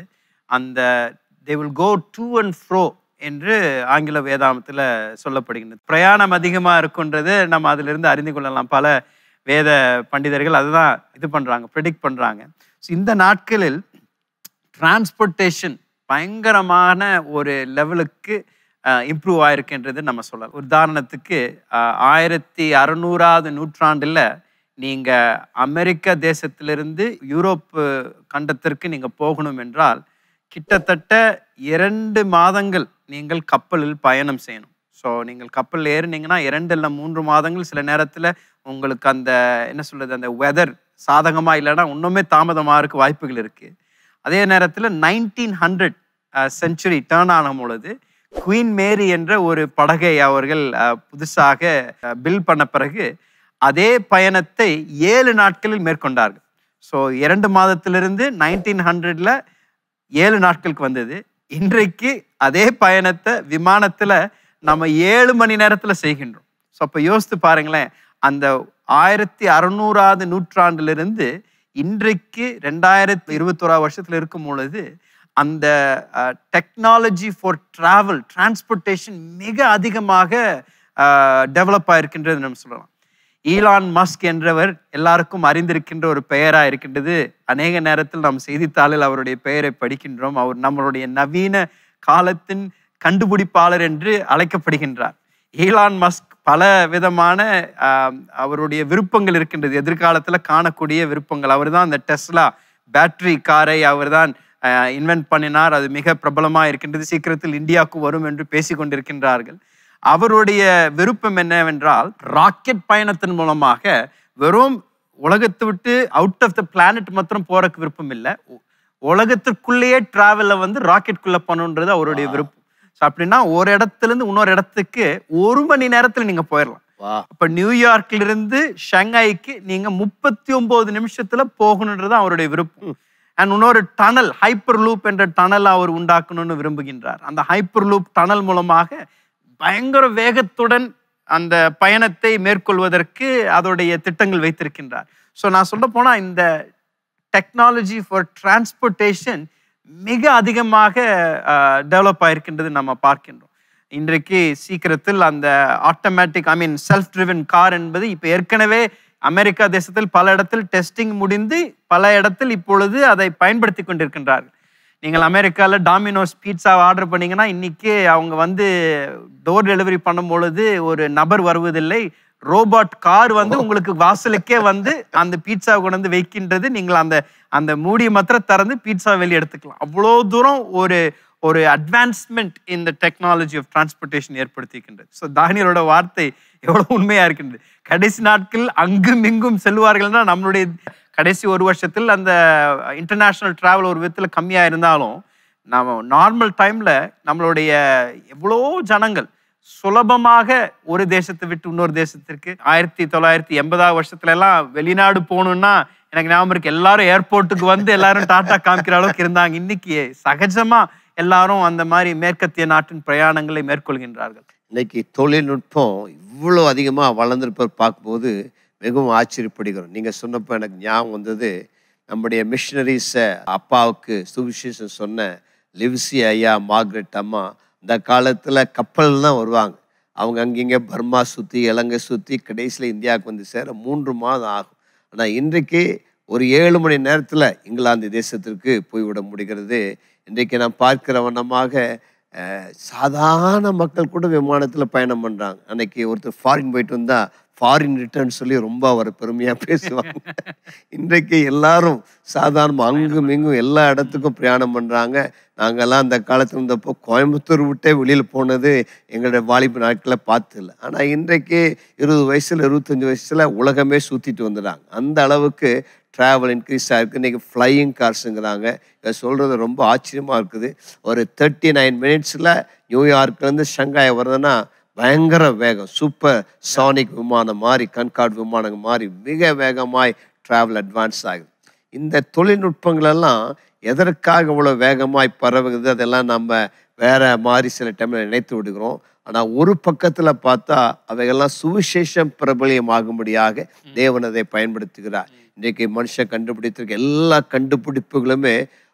அந்த they will go to and fro என்று ஆங்கில வேதாமத்தில் சொல்லப்படுகின்றது பிரயாணம் அதிகமாக இருக்குன்றது நம்ம அதிலிருந்து அறிந்து கொள்ளலாம் பல வேத பண்டிதர்கள் அதுதான் இது பண்ணுறாங்க ப்ரெடிக்ட் பண்ணுறாங்க ஸோ இந்த நாட்களில் டிரான்ஸ்போர்ட்டேஷன் பயங்கரமான ஒரு லெவலுக்கு இம்ப்ரூவ் ஆயிருக்குன்றது நம்ம சொல்லலாம் உதாரணத்துக்கு அஹ், ஆயிரத்தி அறநூறாவது நூற்றாண்டில் நீங்கள் அமெரிக்க தேசத்திலிருந்து யூரோப் கண்டத்திற்கு நீங்கள் போகணும் என்றால் கிட்டத்தட்ட இரண்டு மாதங்கள் நீங்கள் கப்பலில் பயணம் செய்யணும் ஸோ நீங்கள் கப்பலில் ஏறினீங்கன்னா இரண்டு இல்லை மூன்று மாதங்கள் சில நேரத்தில் உங்களுக்கு அந்த என்ன சொல்றது அந்த வெதர் சாதகமாக இல்லைன்னா இன்னுமே தாமதமாக இருக்க வாய்ப்புகள் இருக்குது அதே நேரத்தில் நைன்டீன் ஹண்ட்ரட் செஞ்சுரி டேர்ன் ஆகும் பொழுது குயின் மேரி என்ற ஒரு படகை அவர்கள் அஹ், புதுசாக பில் பண்ண பிறகு அதே பயணத்தை ஏழு நாட்களில் மேற்கொண்டார்கள் ஸோ இரண்டு மாதத்திலிருந்து நைன்டீன் ஹண்ட்ரட்ல ஏழு நாட்களுக்கு வந்தது இன்றைக்கு அதே பயணத்தை விமானத்தில் நம்ம ஏழு மணி நேரத்தில் செய்கின்றோம் ஸோ அப்போ யோசித்து பாருங்களேன் அந்த ஆயிரத்தி அறுநூறாவது நூற்றாண்டிலிருந்து இன்றைக்கு ரெண்டாயிரத்தி இருபத்தோரா வருஷத்தில் இருக்கும் பொழுது அந்த டெக்னாலஜி ஃபார் ட்ராவல் டிரான்ஸ்போர்ட்டேஷன் மிக அதிகமாக டெவலப் ஆயிருக்கின்றது நம்ம சொல்லலாம் ஈலான் மஸ்க் என்றவர் எல்லாருக்கும் அறிந்திருக்கின்ற ஒரு பெயரா இருக்கின்றது அநேக நேரத்தில் நாம் செய்தித்தாளில் அவருடைய பெயரை படிக்கின்றோம் அவர் நம்மளுடைய நவீன காலத்தின் கண்டுபிடிப்பாளர் என்று அழைக்கப்படுகின்றார் ஈலான் மஸ்க் பல விதமான ஆம், அவருடைய விருப்பங்கள் இருக்கின்றது எதிர்காலத்தில் காணக்கூடிய விருப்பங்கள் அவர் தான் அந்த டெஸ்லா பேட்டரி காரை அவர் தான் இன்வென்ட் பண்ணினார் அது மிக பிரபலமாக இருக்கின்றது சீக்கிரத்தில் இந்தியாவுக்கு வரும் என்று பேசிக் கொண்டிருக்கின்றார்கள் அவருடைய விருப்பம் என்னவென்றால் ராக்கெட் பயணத்தின் மூலமாக வெறும் உலகத்தை விட்டு அவுட் ஆஃப் த பிளானட் மாத்திரம் போறதுக்கு விருப்பம் இல்லை உலகத்திற்குள்ளேயே டிராவலில் வந்து ராக்கெட்குள்ளே போகணுன்றது அவருடைய விருப்பம் ஸோ அப்படின்னா ஒரு இடத்துல இருந்து இன்னொரு இடத்துக்கு ஒரு மணி நேரத்தில் நீங்கள் போயிடலாம் வா அப்ப நியூயார்க்ல இருந்து ஷங்காய்க்கு நீங்க முப்பத்தி ஒன்பது நிமிஷத்துல போகணுன்றது அவருடைய விருப்பம் அண்ட் இன்னொரு டனல் ஹைப்பர் லூப் என்ற டனல் அவர் உண்டாக்கணும்னு விரும்புகின்றார் அந்த ஹைப்பர் லூப் டனல் மூலமாக பயங்கர வேகத்துடன் அந்த பயணத்தை மேற்கொள்வதற்கு அதோடைய திட்டங்கள் வைத்திருக்கின்றார் ஸோ நான் சொல்ல போனா இந்த டெக்னாலஜி ஃபார் டிரான்ஸ்போர்ட்டேஷன் மிக அதிகமாக டெவலப் ஆயிருக்கின்றது நம்ம பார்க்கின்றோம் இன்றைக்கு சீக்கிரத்தில் அந்த automatic I mean self driven car என்பது இப்போ ஏற்கனவே அமெரிக்கா தேசத்தில் பல இடத்தில் டெஸ்டிங் முடிந்து பல இடத்தில் இப்பொழுது அதை பயன்படுத்தி கொண்டிருக்கின்றார்கள் நீங்கள் அமெரிக்காவில் டாமினோஸ் பீட்சாவை ஆர்டர் பண்ணீங்கன்னா இன்னைக்கு அவங்க வந்து டோர் டெலிவரி பண்ணும் பொழுது ஒரு நபர் வருவதில்லை ரோபாட் கார் வந்து உங்களுக்கு வாசலுக்கே வந்து அந்த பீட்சா கொண்டு வந்து வைக்கின்றது நீங்கள் அந்த அந்த மூடிய மாத்திரம் திறந்து பீட்சா வெளியே எடுத்துக்கலாம் அவ்வளோ தூரம் ஒரு ஒரு அட்வான்ஸ்மெண்ட் இந்த டெக்னாலஜி ஆஃப் டிரான்ஸ்போர்ட்டேஷன் ஏற்படுத்திக்கின்றது ஸோ தானியலோட வார்த்தை எவ்வளோ உண்மையா இருக்கின்றது கடைசி நாட்கள் அங்கும் இங்கும் செல்வார்கள்னா நம்மளுடைய கடைசி ஒரு வருஷத்தில் அந்த இன்டர்நேஷ்னல் டிராவல் ஒரு விதத்தில் கம்மியாக இருந்தாலும் நம்ம நார்மல் டைமில் நம்மளுடைய எவ்வளோ ஜனங்கள் சுலபமாக ஒரு தேசத்தை விட்டு இன்னொரு தேசத்திற்கு ஆயிரத்தி தொள்ளாயிரத்தி எண்பதாவது வருஷத்துல எல்லாம் வெளிநாடு போகணும்னா எனக்கு ஞாபகம் இருக்கு எல்லாரும் ஏர்போர்ட்டுக்கு வந்து எல்லாரும் டாட்டா காமிக்கிற அளவுக்கு இருந்தாங்க இன்னைக்கு சகஜமா எல்லாரும் அந்த மாதிரி மேற்கத்திய நாட்டின் பிரயாணங்களை மேற்கொள்கின்றார்கள் இன்னைக்கு தொழில்நுட்பம் இவ்வளோ அதிகமாக வளர்ந்துருப்ப பார்க்கும்போது மிகவும் ஆச்சரியப்படுகிறோம் நீங்கள் சொன்னப்போ எனக்கு ஞாபகம் வந்தது நம்முடைய மிஷினரிஸை அப்பாவுக்கு சுவிசேஷம் சொன்ன லிவ்சி ஐயா மார்க்ரெட் அம்மா இந்த காலத்தில் கப்பல் தான் வருவாங்க அவங்க அங்கிங்க பர்மா சுற்றி இலங்கை சுற்றி கடைசியில் இந்தியாவுக்கு வந்து சேர மூன்று மாதம் ஆகும் ஆனால் இன்றைக்கு ஒரு ஏழு மணி நேரத்தில் இங்கிலாந்து தேசத்திற்கு போய்விட முடிகிறது இன்றைக்கு நான் பார்க்கிற வண்ணமாக அஹ், சாதாரண மக்கள் கூட விமானத்தில் பயணம் பண்ணுறாங்க அன்னைக்கு ஒருத்தர் ஃபாரின் போயிட்டு வந்தா ஃபாரின் ரிட்டர்ன் சொல்லி ரொம்ப அவர் பெருமையாக பேசுவாங்க இன்றைக்கு எல்லாரும் சாதாரண அங்கும் இங்கும் எல்லா இடத்துக்கும் பிரயாணம் பண்ணுறாங்க நாங்கெல்லாம் அந்த காலத்தில் இருந்தப்போ கோயம்புத்தூர் விட்டே வெளியில் போனது எங்களோட வாலிப நாட்களில் பார்த்துல ஆனால் இன்றைக்கு இருபது வயசில் இருபத்தஞ்சி வயசில் உலகமே சுற்றிட்டு வந்துடுறாங்க அந்த அளவுக்கு ட்ராவல் இன்க்ரீஸ் ஆகிருக்கு இன்றைக்கி ஃப்ளையிங் கார்ஸுங்கிறாங்க இதை சொல்கிறது ரொம்ப ஆச்சரியமாக இருக்குது ஒரு தேர்ட்டி நைன் மினிட்ஸில் நியூயார்க்லேருந்து ஷங்காய் வருதுன்னா பயங்கர வேகம் சூப்பர் சானிக் விமானம் மாதிரி கண்காட் விமானம் மாதிரி மிக வேகமாய் ட்ராவல் அட்வான்ஸ் ஆகுது இந்த தொழில்நுட்பங்களெல்லாம் எதற்காக இவ்வளோ வேகமாய் பரவுகிறது அதெல்லாம் நம்ம வேற மாதிரி சில டைமில் நினைத்து விடுகிறோம் ஆனால் ஒரு பக்கத்தில் பார்த்தா அவைகள்லாம் சுவிசேஷம் பிரபலியமாகும்படியாக தேவன் அதை பயன்படுத்துகிறார் இன்றைக்கு மனுஷன் கண்டுபிடித்திருக்க எல்லா கண்டுபிடிப்புகளுமே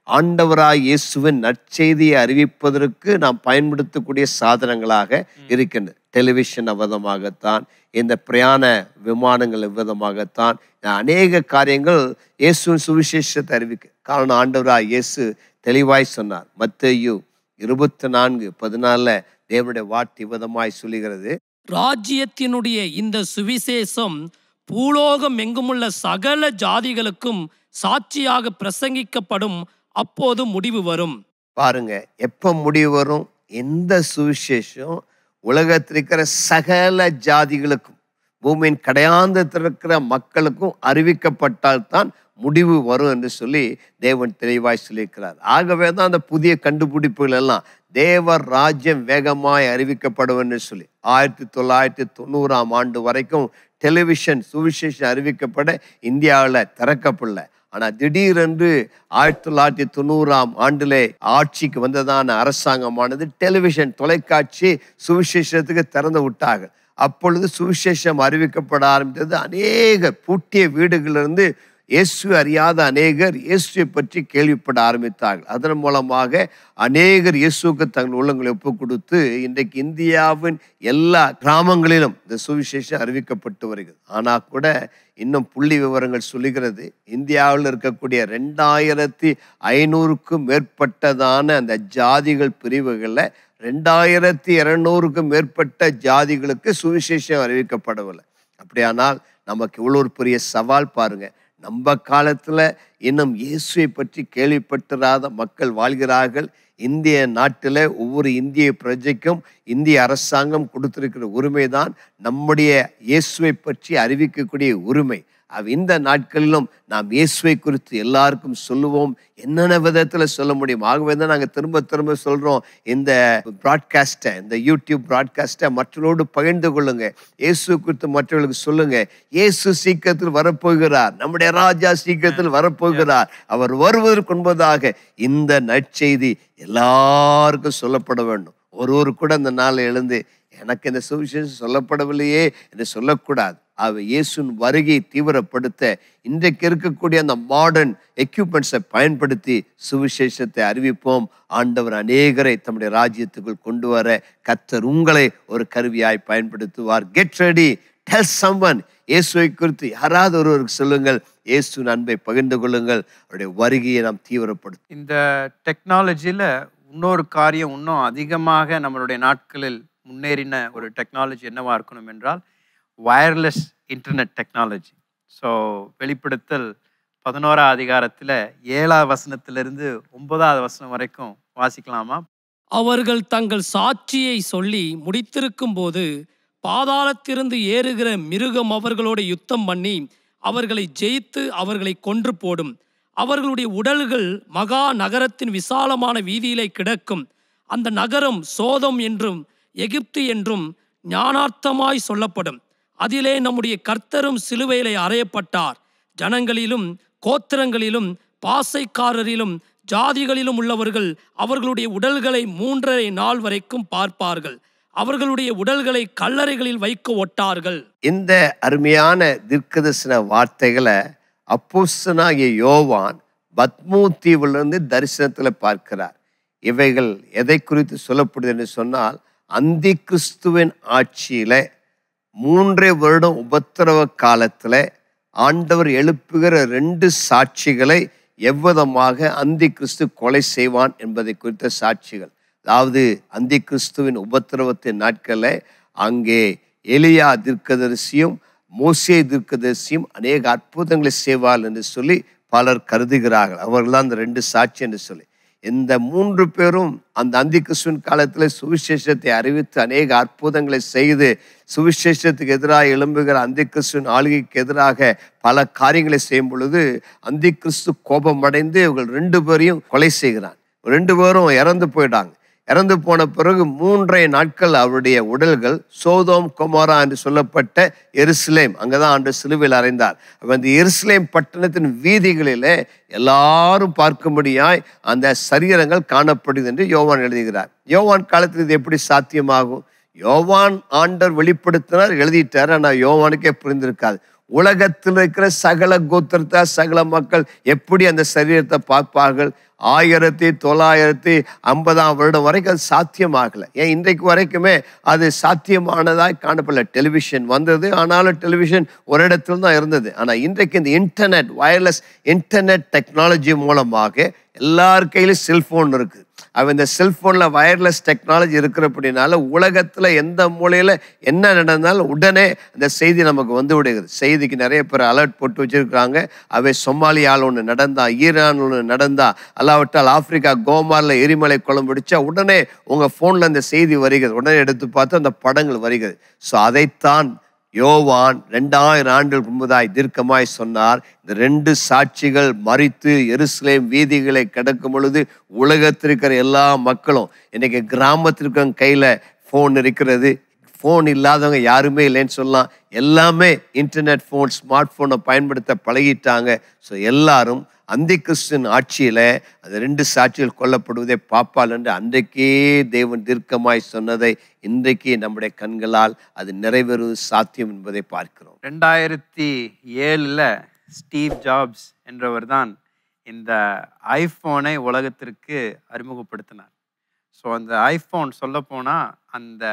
ஆண்டவராய் இயேசுவின் நற்செய்தியை அறிவிப்பதற்கு நாம் பயன்படுத்தக்கூடிய சாதனங்களாக இருக்கின்றது டெலிவிஷன் விதமாகத்தான் இந்த பிரயாண விமானங்கள் விதமாகத்தான் அநேக காரியங்கள் இயேசுவின் சுவிசேஷத்தை அறிவிக்க காரணம் ஆண்டவராய் இயேசு தெளிவாய் சொன்னார் மத்தேயு இருபத்தி நான்கு பதினாலில் தேவனுடைய வார்த்தை விதமாய் சொல்லுகிறது ராஜ்யத்தினுடைய இந்த சுவிசேஷம் பூலோகம் எங்குமுள்ள சகல ஜாதிகளுக்கும் சாட்சியாக பிரசங்கிக்கப்படும் அப்போது முடிவு வரும் பாருங்க எப்ப முடிவு வரும் எந்த சுவிசேஷம் உலகத்தில் இருக்கிற சகல ஜாதிகளுக்கும் பூமியின் கடையாந்தத்தில் இருக்கிற மக்களுக்கும் அறிவிக்கப்பட்டால் தான் முடிவு வரும் என்று சொல்லி தேவன் தெளிவாய் சொல்லியிருக்கிறார் ஆகவே தான் அந்த புதிய கண்டுபிடிப்புகள் எல்லாம் தேவர் ராஜ்யம் வேகமாய் அறிவிக்கப்படும் என்று சொல்லி ஆயிரத்தி தொள்ளாயிரத்தி தொண்ணூறாம் ஆண்டு வரைக்கும் டெலிவிஷன் சுவிசேஷம் அறிவிக்கப்பட இந்தியாவில் திறக்கப்படல ஆனால் திடீரென்று ஆயிரத்தி தொள்ளாயிரத்தி தொண்ணூறாம் ஆண்டிலே ஆட்சிக்கு வந்ததான அரசாங்கமானது டெலிவிஷன் தொலைக்காட்சி சுவிசேஷத்துக்கு திறந்து விட்டார்கள் அப்பொழுது சுவிசேஷம் அறிவிக்கப்பட ஆரம்பித்தது அநேக பூட்டிய வீடுகளிலிருந்து இயேசு அறியாத அநேகர் இயேசுவை பற்றி கேள்விப்பட ஆரம்பித்தார்கள் அதன் மூலமாக அநேகர் இயேசுக்கு தங்கள் உள்ளங்களை ஒப்பு கொடுத்து இன்றைக்கு இந்தியாவின் எல்லா கிராமங்களிலும் இந்த சுவிசேஷம் அறிவிக்கப்பட்டு வருகிறது ஆனால் கூட இன்னும் புள்ளி விவரங்கள் சொல்லுகிறது இந்தியாவில் இருக்கக்கூடிய ரெண்டாயிரத்தி ஐநூறுக்கும் மேற்பட்டதான அந்த ஜாதிகள் பிரிவுகளில் ரெண்டாயிரத்தி இரநூறுக்கும் மேற்பட்ட ஜாதிகளுக்கு சுவிசேஷம் அறிவிக்கப்படவில்லை அப்படியானால் நமக்கு இவ்வளோ ஒரு பெரிய சவால் பாருங்க நம்ம காலத்தில் இன்னும் இயேசுவை பற்றி கேள்விப்பட்டிராத மக்கள் வாழ்கிறார்கள் இந்திய நாட்டில் ஒவ்வொரு இந்திய பிரஜைக்கும் இந்திய அரசாங்கம் கொடுத்திருக்கிற உரிமை தான் நம்முடைய இயேசுவை பற்றி அறிவிக்கக்கூடிய உரிமை அவ் இந்த நாட்களிலும் நாம் இயேசுவை குறித்து எல்லாருக்கும் சொல்லுவோம் என்னென்ன விதத்தில் சொல்ல முடியும் ஆகவே தான் நாங்கள் திரும்ப திரும்ப சொல்கிறோம் இந்த ப்ராட்காஸ்ட்டை இந்த யூடியூப் ப்ராட்காஸ்ட்டை மற்றவரோடு பகிர்ந்து கொள்ளுங்க இயேசு குறித்து மற்றவர்களுக்கு சொல்லுங்க இயேசு சீக்கிரத்தில் வரப்போகிறார் நம்முடைய ராஜா சீக்கிரத்தில் வரப்போகிறார் அவர் வருவதற்கு முன்பதாக இந்த நற்செய்தி எல்லாருக்கும் சொல்லப்பட வேண்டும் ஒருவர் கூட அந்த நாளில் எழுந்து எனக்கு இந்த சுவிசேஷம் சொல்லப்படவில்லையே என்று சொல்லக்கூடாது அவ இயேசுவின் வருகையை தீவிரப்படுத்த இன்றைக்கு இருக்கக்கூடிய அந்த மாடர்ன் எக்யூப்மெண்ட்ஸை பயன்படுத்தி சுவிசேஷத்தை அறிவிப்போம் ஆண்டவர் அநேகரை தம்முடைய ராஜ்யத்துக்குள் கொண்டு வர கத்தர் உங்களை ஒரு கருவியாய் பயன்படுத்துவார் கெட் ரெடி டெல் சம்வன் இயேசுவை குறித்து யாராவது ஒருவருக்கு சொல்லுங்கள் இயேசு அன்பை பகிர்ந்து கொள்ளுங்கள் அவருடைய வருகையை நாம் தீவிரப்படுத்தும் இந்த டெக்னாலஜியில் இன்னொரு காரியம் இன்னும் அதிகமாக நம்மளுடைய நாட்களில் முன்னேறின ஒரு டெக்னாலஜி என்னவா இருக்கணும் என்றால் வயர்லெஸ் இன்டர்நெட் டெக்னாலஜி ஸோ வெளிப்படுத்தல் பதினோரா அதிகாரத்தில் ஏழாவது வசனத்திலிருந்து ஒன்பதாவது வசனம் வரைக்கும் வாசிக்கலாமா அவர்கள் தங்கள் சாட்சியை சொல்லி முடித்திருக்கும் போது பாதாளத்திலிருந்து ஏறுகிற மிருகம் அவர்களோடு யுத்தம் பண்ணி அவர்களை ஜெயித்து அவர்களை கொன்று போடும் அவர்களுடைய உடல்கள் மகா நகரத்தின் விசாலமான வீதியிலே கிடக்கும் அந்த நகரம் சோதம் என்றும் எகிப்து என்றும் ஞானார்த்தமாய் சொல்லப்படும் அதிலே நம்முடைய கர்த்தரும் சிலுவையிலே அறையப்பட்டார் ஜனங்களிலும் கோத்திரங்களிலும் பாசைக்காரரிலும் ஜாதிகளிலும் உள்ளவர்கள் அவர்களுடைய உடல்களை மூன்றரை நாள் வரைக்கும் பார்ப்பார்கள் அவர்களுடைய உடல்களை கல்லறைகளில் வைக்க ஒட்டார்கள் இந்த அருமையான தீர்க்கதரிசன வார்த்தைகளை அப்போஸ்தலனாகிய யோவான் பத்மூ தீவிலிருந்து தரிசனத்தில் பார்க்கிறார் இவைகள் எதை குறித்து சொல்லப்படுது என்று சொன்னால் அந்தி கிறிஸ்துவின் ஆட்சியில மூன்றே வருடம் உபத்திரவ காலத்துல ஆண்டவர் எழுப்புகிற ரெண்டு சாட்சிகளை எவ்விதமாக அந்தி கிறிஸ்து கொலை செய்வான் என்பதை குறித்த சாட்சிகள் அதாவது அந்தி கிறிஸ்துவின் உபத்திரவத்தின் நாட்களில் அங்கே எலியா தீர்க்கதரிசியும் மோசே தீர்க்கதரிசியும் அநேக அற்புதங்களை செய்வாள் என்று சொல்லி பலர் கருதுகிறார்கள் அவர்கள் தான் அந்த ரெண்டு சாட்சி என்று சொல்லி இந்த மூன்று பேரும் அந்த அந்தி கிறிஸ்துவின் காலத்தில் சுவிசேஷத்தை அறிவித்து அநேக அற்புதங்களை செய்து சுவிசேஷத்துக்கு எதிராக எழும்புகிற அந்தி கிறிஸ்துவின் ஆளுகைக்கு எதிராக பல காரியங்களை செய்யும் பொழுது அந்தி கிறிஸ்து கோபமடைந்து இவர்கள் ரெண்டு பேரையும் கொலை செய்கிறான் ரெண்டு பேரும் இறந்து போயிட்டாங்க இறந்து போன பிறகு மூன்றை நாட்கள் அவருடைய உடல்கள் சோதோம் கொமோரா என்று சொல்லப்பட்ட எருசலேம் அங்கதான் ஆண்டு சிலுவையில் அறைந்தார் அப்ப அந்த எருசலேம் பட்டணத்தின் வீதிகளிலே எல்லாரும் பார்க்கும்படியாய் அந்த சரீரங்கள் காணப்படுது என்று யோவான் எழுதுகிறார் யோவான் காலத்தில் இது எப்படி சாத்தியமாகும் யோவான் ஆண்டர் வெளிப்படுத்தினார் எழுதிட்டார் ஆனால் யோவானுக்கே புரிந்திருக்காது உலகத்தில் இருக்கிற சகல கோத்திரத்தை சகல மக்கள் எப்படி அந்த சரீரத்தை பார்ப்பார்கள் ஆயிரத்தி தொள்ளாயிரத்தி ஐம்பதாம் வருடம் வரைக்கும் அது சாத்தியமாகலை ஏன் இன்றைக்கு வரைக்குமே அது சாத்தியமானதாய் காணப்படல டெலிவிஷன் வந்தது ஆனாலும் டெலிவிஷன் ஒரு இடத்துல தான் இருந்தது ஆனால் இன்றைக்கு இந்த இன்டர்நெட் வயர்லெஸ் இன்டர்நெட் டெக்னாலஜி மூலமாக எல்லார் கையிலும் செல்ஃபோன் இருக்குது அவன் இந்த செல்ஃபோனில் வயர்லெஸ் டெக்னாலஜி இருக்கிறபடினால உலகத்தில் எந்த மூலையில் என்ன நடந்தாலும் உடனே அந்த செய்தி நமக்கு வந்து விடுகிறது செய்திக்கு நிறைய பேர் அலர்ட் போட்டு வச்சிருக்கிறாங்க அவை சொமாலியால் ஒன்று நடந்தா ஈரான் ஒன்று நடந்தா அல்லாவிட்டால் ஆப்பிரிக்கா கோமாரில் எரிமலை குளம் வெடிச்சா உடனே உங்கள் ஃபோனில் அந்த செய்தி வருகிறது உடனே எடுத்து பார்த்து அந்த படங்கள் வருகிறது ஸோ அதைத்தான் யோவான் ரெண்டாயிரம் ஆண்டுகள் முன்பதாய் தீர்க்கமாய் சொன்னார் இந்த ரெண்டு சாட்சிகள் மறித்து எருசலேம் வீதிகளை கிடக்கும் பொழுது உலகத்தில் இருக்கிற எல்லா மக்களும் இன்னைக்கு கிராமத்தில் இருக்கிற கையில் ஃபோன் இருக்கிறது ஃபோன் இல்லாதவங்க யாருமே இல்லைன்னு சொல்லலாம் எல்லாமே இன்டர்நெட் ஃபோன் ஸ்மார்ட் ஃபோனை பயன்படுத்த பழகிட்டாங்க ஸோ எல்லாரும் அந்தி கிறிஸ்துவின் ஆட்சியில் அந்த ரெண்டு சாட்சிகள் கொல்லப்படுவதை பாப்பால் என்று அன்றைக்கே தேவன் தீர்க்கமாய் சொன்னதை இன்றைக்கு நம்முடைய கண்களால் அது நிறைவேறுவது சாத்தியம் என்பதை பார்க்கிறோம் ரெண்டாயிரத்தி ஏழில் ஸ்டீவ் ஜாப்ஸ் என்றவர் தான் இந்த ஐஃபோனை உலகத்திற்கு அறிமுகப்படுத்தினார் ஸோ அந்த ஐஃபோன் சொல்லப்போனால் அந்த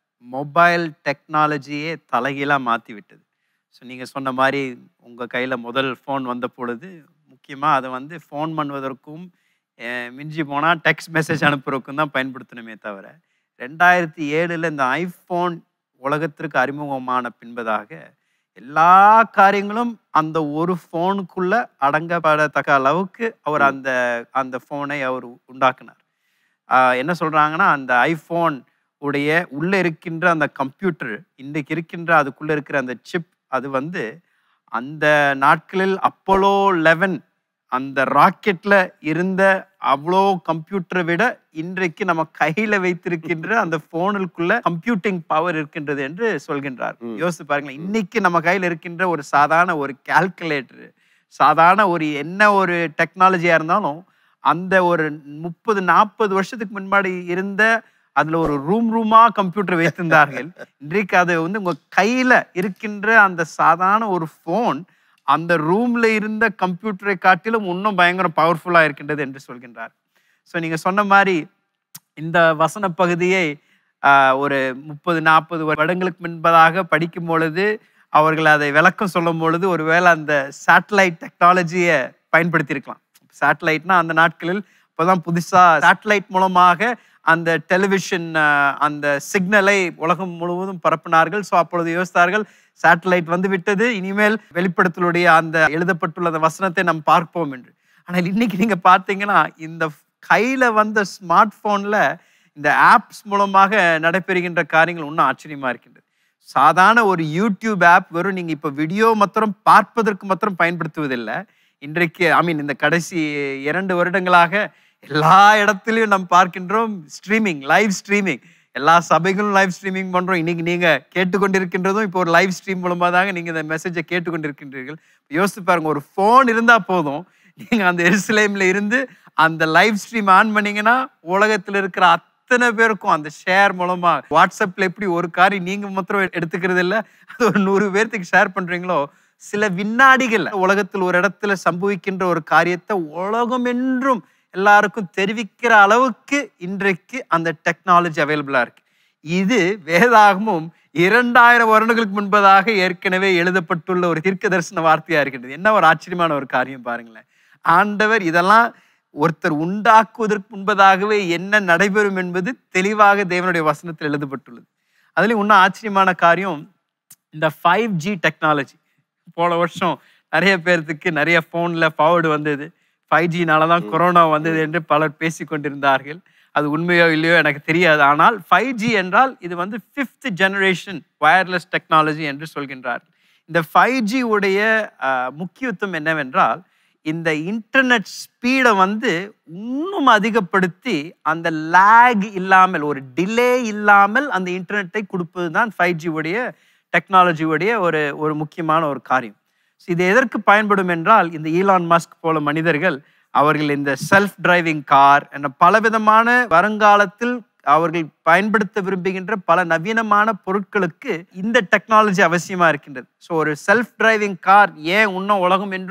மொபைல் டெக்னாலஜியே தலைகீழாக மாற்றி விட்டது ஸோ நீங்கள் சொன்ன மாதிரி உங்கள் கையில் முதல் ஃபோன் வந்த பொழுது முக்கியமாக அதை வந்து ஃபோன் பண்ணுவதற்கும் அஹ், மிஞ்சி போனால் டெக்ஸ்ட் மெசேஜ் அனுப்புறதுக்கும் தான் பயன்படுத்தணுமே தவிர ரெண்டாயிரத்தி ஏழில் இந்த ஐஃபோன் உலகத்திற்கு அறிமுகமான பின்பதாக எல்லா காரியங்களும் அந்த ஒரு ஃபோனுக்குள்ள அடங்கப்படத்தக்க அளவுக்கு அவர் அந்த அந்த ஃபோனை அவர் உண்டாக்குனார் ஆஹ் என்ன சொல்றாங்கன்னா அந்த ஐஃபோன் உடைய உள்ள இருக்கின்ற அந்த கம்ப்யூட்டர் இன்றைக்கு இருக்கின்ற அதுக்குள்ள இருக்கிற அந்த சிப் அது வந்து அந்த நாட்களில் அப்போலோ லெவன் அந்த ராக்கெட்ல இருந்த அவ்வளோ கம்ப்யூட்டரை விட இன்றைக்கு நம்ம கையில வைத்திருக்கின்ற அந்த போனுக்குள்ள கம்ப்யூட்டிங் பவர் இருக்கின்றது என்று சொல்கின்றார் ம். யோசித்து பாருங்களேன் இன்னைக்கு நம்ம கையில இருக்கின்ற ஒரு சாதாரண ஒரு கால்குலேட்டர் சாதாரண ஒரு என்ன ஒரு டெக்னாலஜியா இருந்தாலும் அந்த ஒரு முப்பது நாற்பது வருஷத்துக்கு முன்னாடி இருந்த அதுல ஒரு ரூம் ரூமா கம்ப்யூட்டர் வைத்திருந்தார்கள் இன்றைக்கு அது வந்து உங்க கையில இருக்கின்ற அந்த சாதாரண ஒரு ஃபோன் அந்த ரூம்ல இருந்த கம்ப்யூட்டரை காட்டிலும் இன்னும் பயங்கர பவர்ஃபுல்லா இருக்கின்றது என்று சொல்கின்றார் ஸோ நீங்க சொன்ன மாதிரி இந்த வசன பகுதியை ஆஹ், ஒரு முப்பது நாற்பது வருடங்களுக்கு முன்பதாக படிக்கும் பொழுது அவர்கள் அதை விளக்கம் சொல்லும் பொழுது ஒருவேளை அந்த சேட்டலைட் டெக்னாலஜியை பயன்படுத்தியிருக்கலாம் சேட்டலைட்னா அந்த நாட்களில் இப்போதான் புதுசா சேட்டலைட் மூலமாக அந்த டெலிவிஷன் அந்த சிக்னலை உலகம் முழுவதும் பரப்பினார்கள் ஸோ அப்பொழுது யோசித்தார்கள் சேட்டலைட் வந்து விட்டது இனிமேல் வெளிப்படுத்தலுடைய அந்த எழுதப்பட்டுள்ள அந்த வசனத்தை நாம் பார்ப்போம் என்று ஆனால் இன்னைக்கு நீங்க பார்த்தீங்கன்னா இந்த கையில வந்த ஸ்மார்ட் போன்ல இந்த ஆப்ஸ் மூலமாக நடைபெறுகின்ற காரியங்கள் இன்னும் ஆச்சரியமா இருக்கின்றது சாதாரண ஒரு யூடியூப் ஆப் வெறும் நீங்க இப்ப வீடியோ மாத்திரம் பார்ப்பதற்கு மாத்திரம் பயன்படுத்துவதில்லை இன்றைக்கு ஐ மீன் இந்த கடைசி இரண்டு வருடங்களாக எல்லா இடத்துலையும் நாம் பார்க்கின்றோம் ஸ்ட்ரீமிங் லைவ் ஸ்ட்ரீமிங் எல்லா சபைகளும் லைவ் ஸ்ட்ரீமிங் பண்றோம் இன்னைக்கு நீங்க கேட்டுக்கொண்டிருக்கின்றதும் இப்போ ஒரு லைவ் ஸ்ட்ரீம் மூலமாக தாங்க நீங்க இந்த மெசேஜை கேட்டுக்கொண்டிருக்கின்றீர்கள் யோசித்து பாருங்க ஒரு ஃபோன் இருந்தா போதும் நீங்க அந்த எருசலேம்ல இருந்து அந்த லைவ் ஸ்ட்ரீம் ஆன் பண்ணீங்கன்னா உலகத்துல இருக்கிற அத்தனை பேருக்கும் அந்த ஷேர் மூலமா வாட்ஸ்அப்ல எப்படி ஒரு காரியம் நீங்க மாத்திரம் எடுத்துக்கிறது இல்ல அது ஒரு நூறு பேர்த்துக்கு ஷேர் பண்றீங்களோ சில வினாடிகள் உலகத்தில் ஒரு இடத்துல சம்பவிக்கின்ற ஒரு காரியத்தை உலகம் என்றும் எல்லாருக்கும் தெரிவிக்கிற அளவுக்கு இன்றைக்கு அந்த டெக்னாலஜி அவைலபிளா இருக்கு இது வேதாகமும் இரண்டாயிரம் வருடங்களுக்கு முன்பதாக ஏற்கனவே எழுதப்பட்டுள்ள ஒரு தீர்க்க தரிசன வார்த்தையா இருக்கின்றது என்ன ஒரு ஆச்சரியமான ஒரு காரியம் பாருங்களேன் ஆண்டவர் இதெல்லாம் ஒருத்தர் உண்டாக்குவதற்கு முன்பதாகவே என்ன நடைபெறும் என்பது தெளிவாக தேவனுடைய வசனத்தில் எழுதப்பட்டுள்ளது அதுலயும் இன்னும் ஆச்சரியமான காரியம் இந்த ஃபைவ் ஜி டெக்னாலஜி போன வருஷம் நிறைய பேர்த்துக்கு நிறைய ஃபோனில் ஃபார்வர்டு வந்தது ஃபைவ் ஜினால தான் கொரோனா வந்தது என்று பலர் பேசிக் கொண்டிருந்தார்கள் அது உண்மையோ இல்லையோ எனக்கு தெரியாது ஆனால் ஃபைவ் ஜி என்றால் இது வந்து ஃபிஃப்த் ஜெனரேஷன் வயர்லெஸ் டெக்னாலஜி என்று சொல்கின்றார்கள் இந்த ஃபைவ் ஜி உடைய அஹ், முக்கியத்துவம் என்னவென்றால் இந்த இன்டர்நெட் ஸ்பீடை வந்து இன்னும் அதிகப்படுத்தி அந்த லேக் இல்லாமல் ஒரு டிலே இல்லாமல் அந்த இன்டர்நெட்டை கொடுப்பது தான் ஃபைவ் ஜி உடைய டெக்னாலஜியுடைய ஒரு ஒரு முக்கியமான ஒரு காரியம் So இது எதற்கு பயன்படும் என்றால் இந்த ஈலான் மஸ்க் போல மனிதர்கள் அவர்கள் இந்த செல்ஃப் டிரைவிங் கார் என்ற பலவிதமான வருங்காலத்தில் அவர்கள் பயன்படுத்த விரும்புகின்ற பல நவீனமான பொருட்களுக்கு இந்த டெக்னாலஜி அவசியமா இருக்கின்றது ஸோ ஒரு செல்ஃப் டிரைவிங் கார் ஏன் இன்னும் உலகம் என்றும்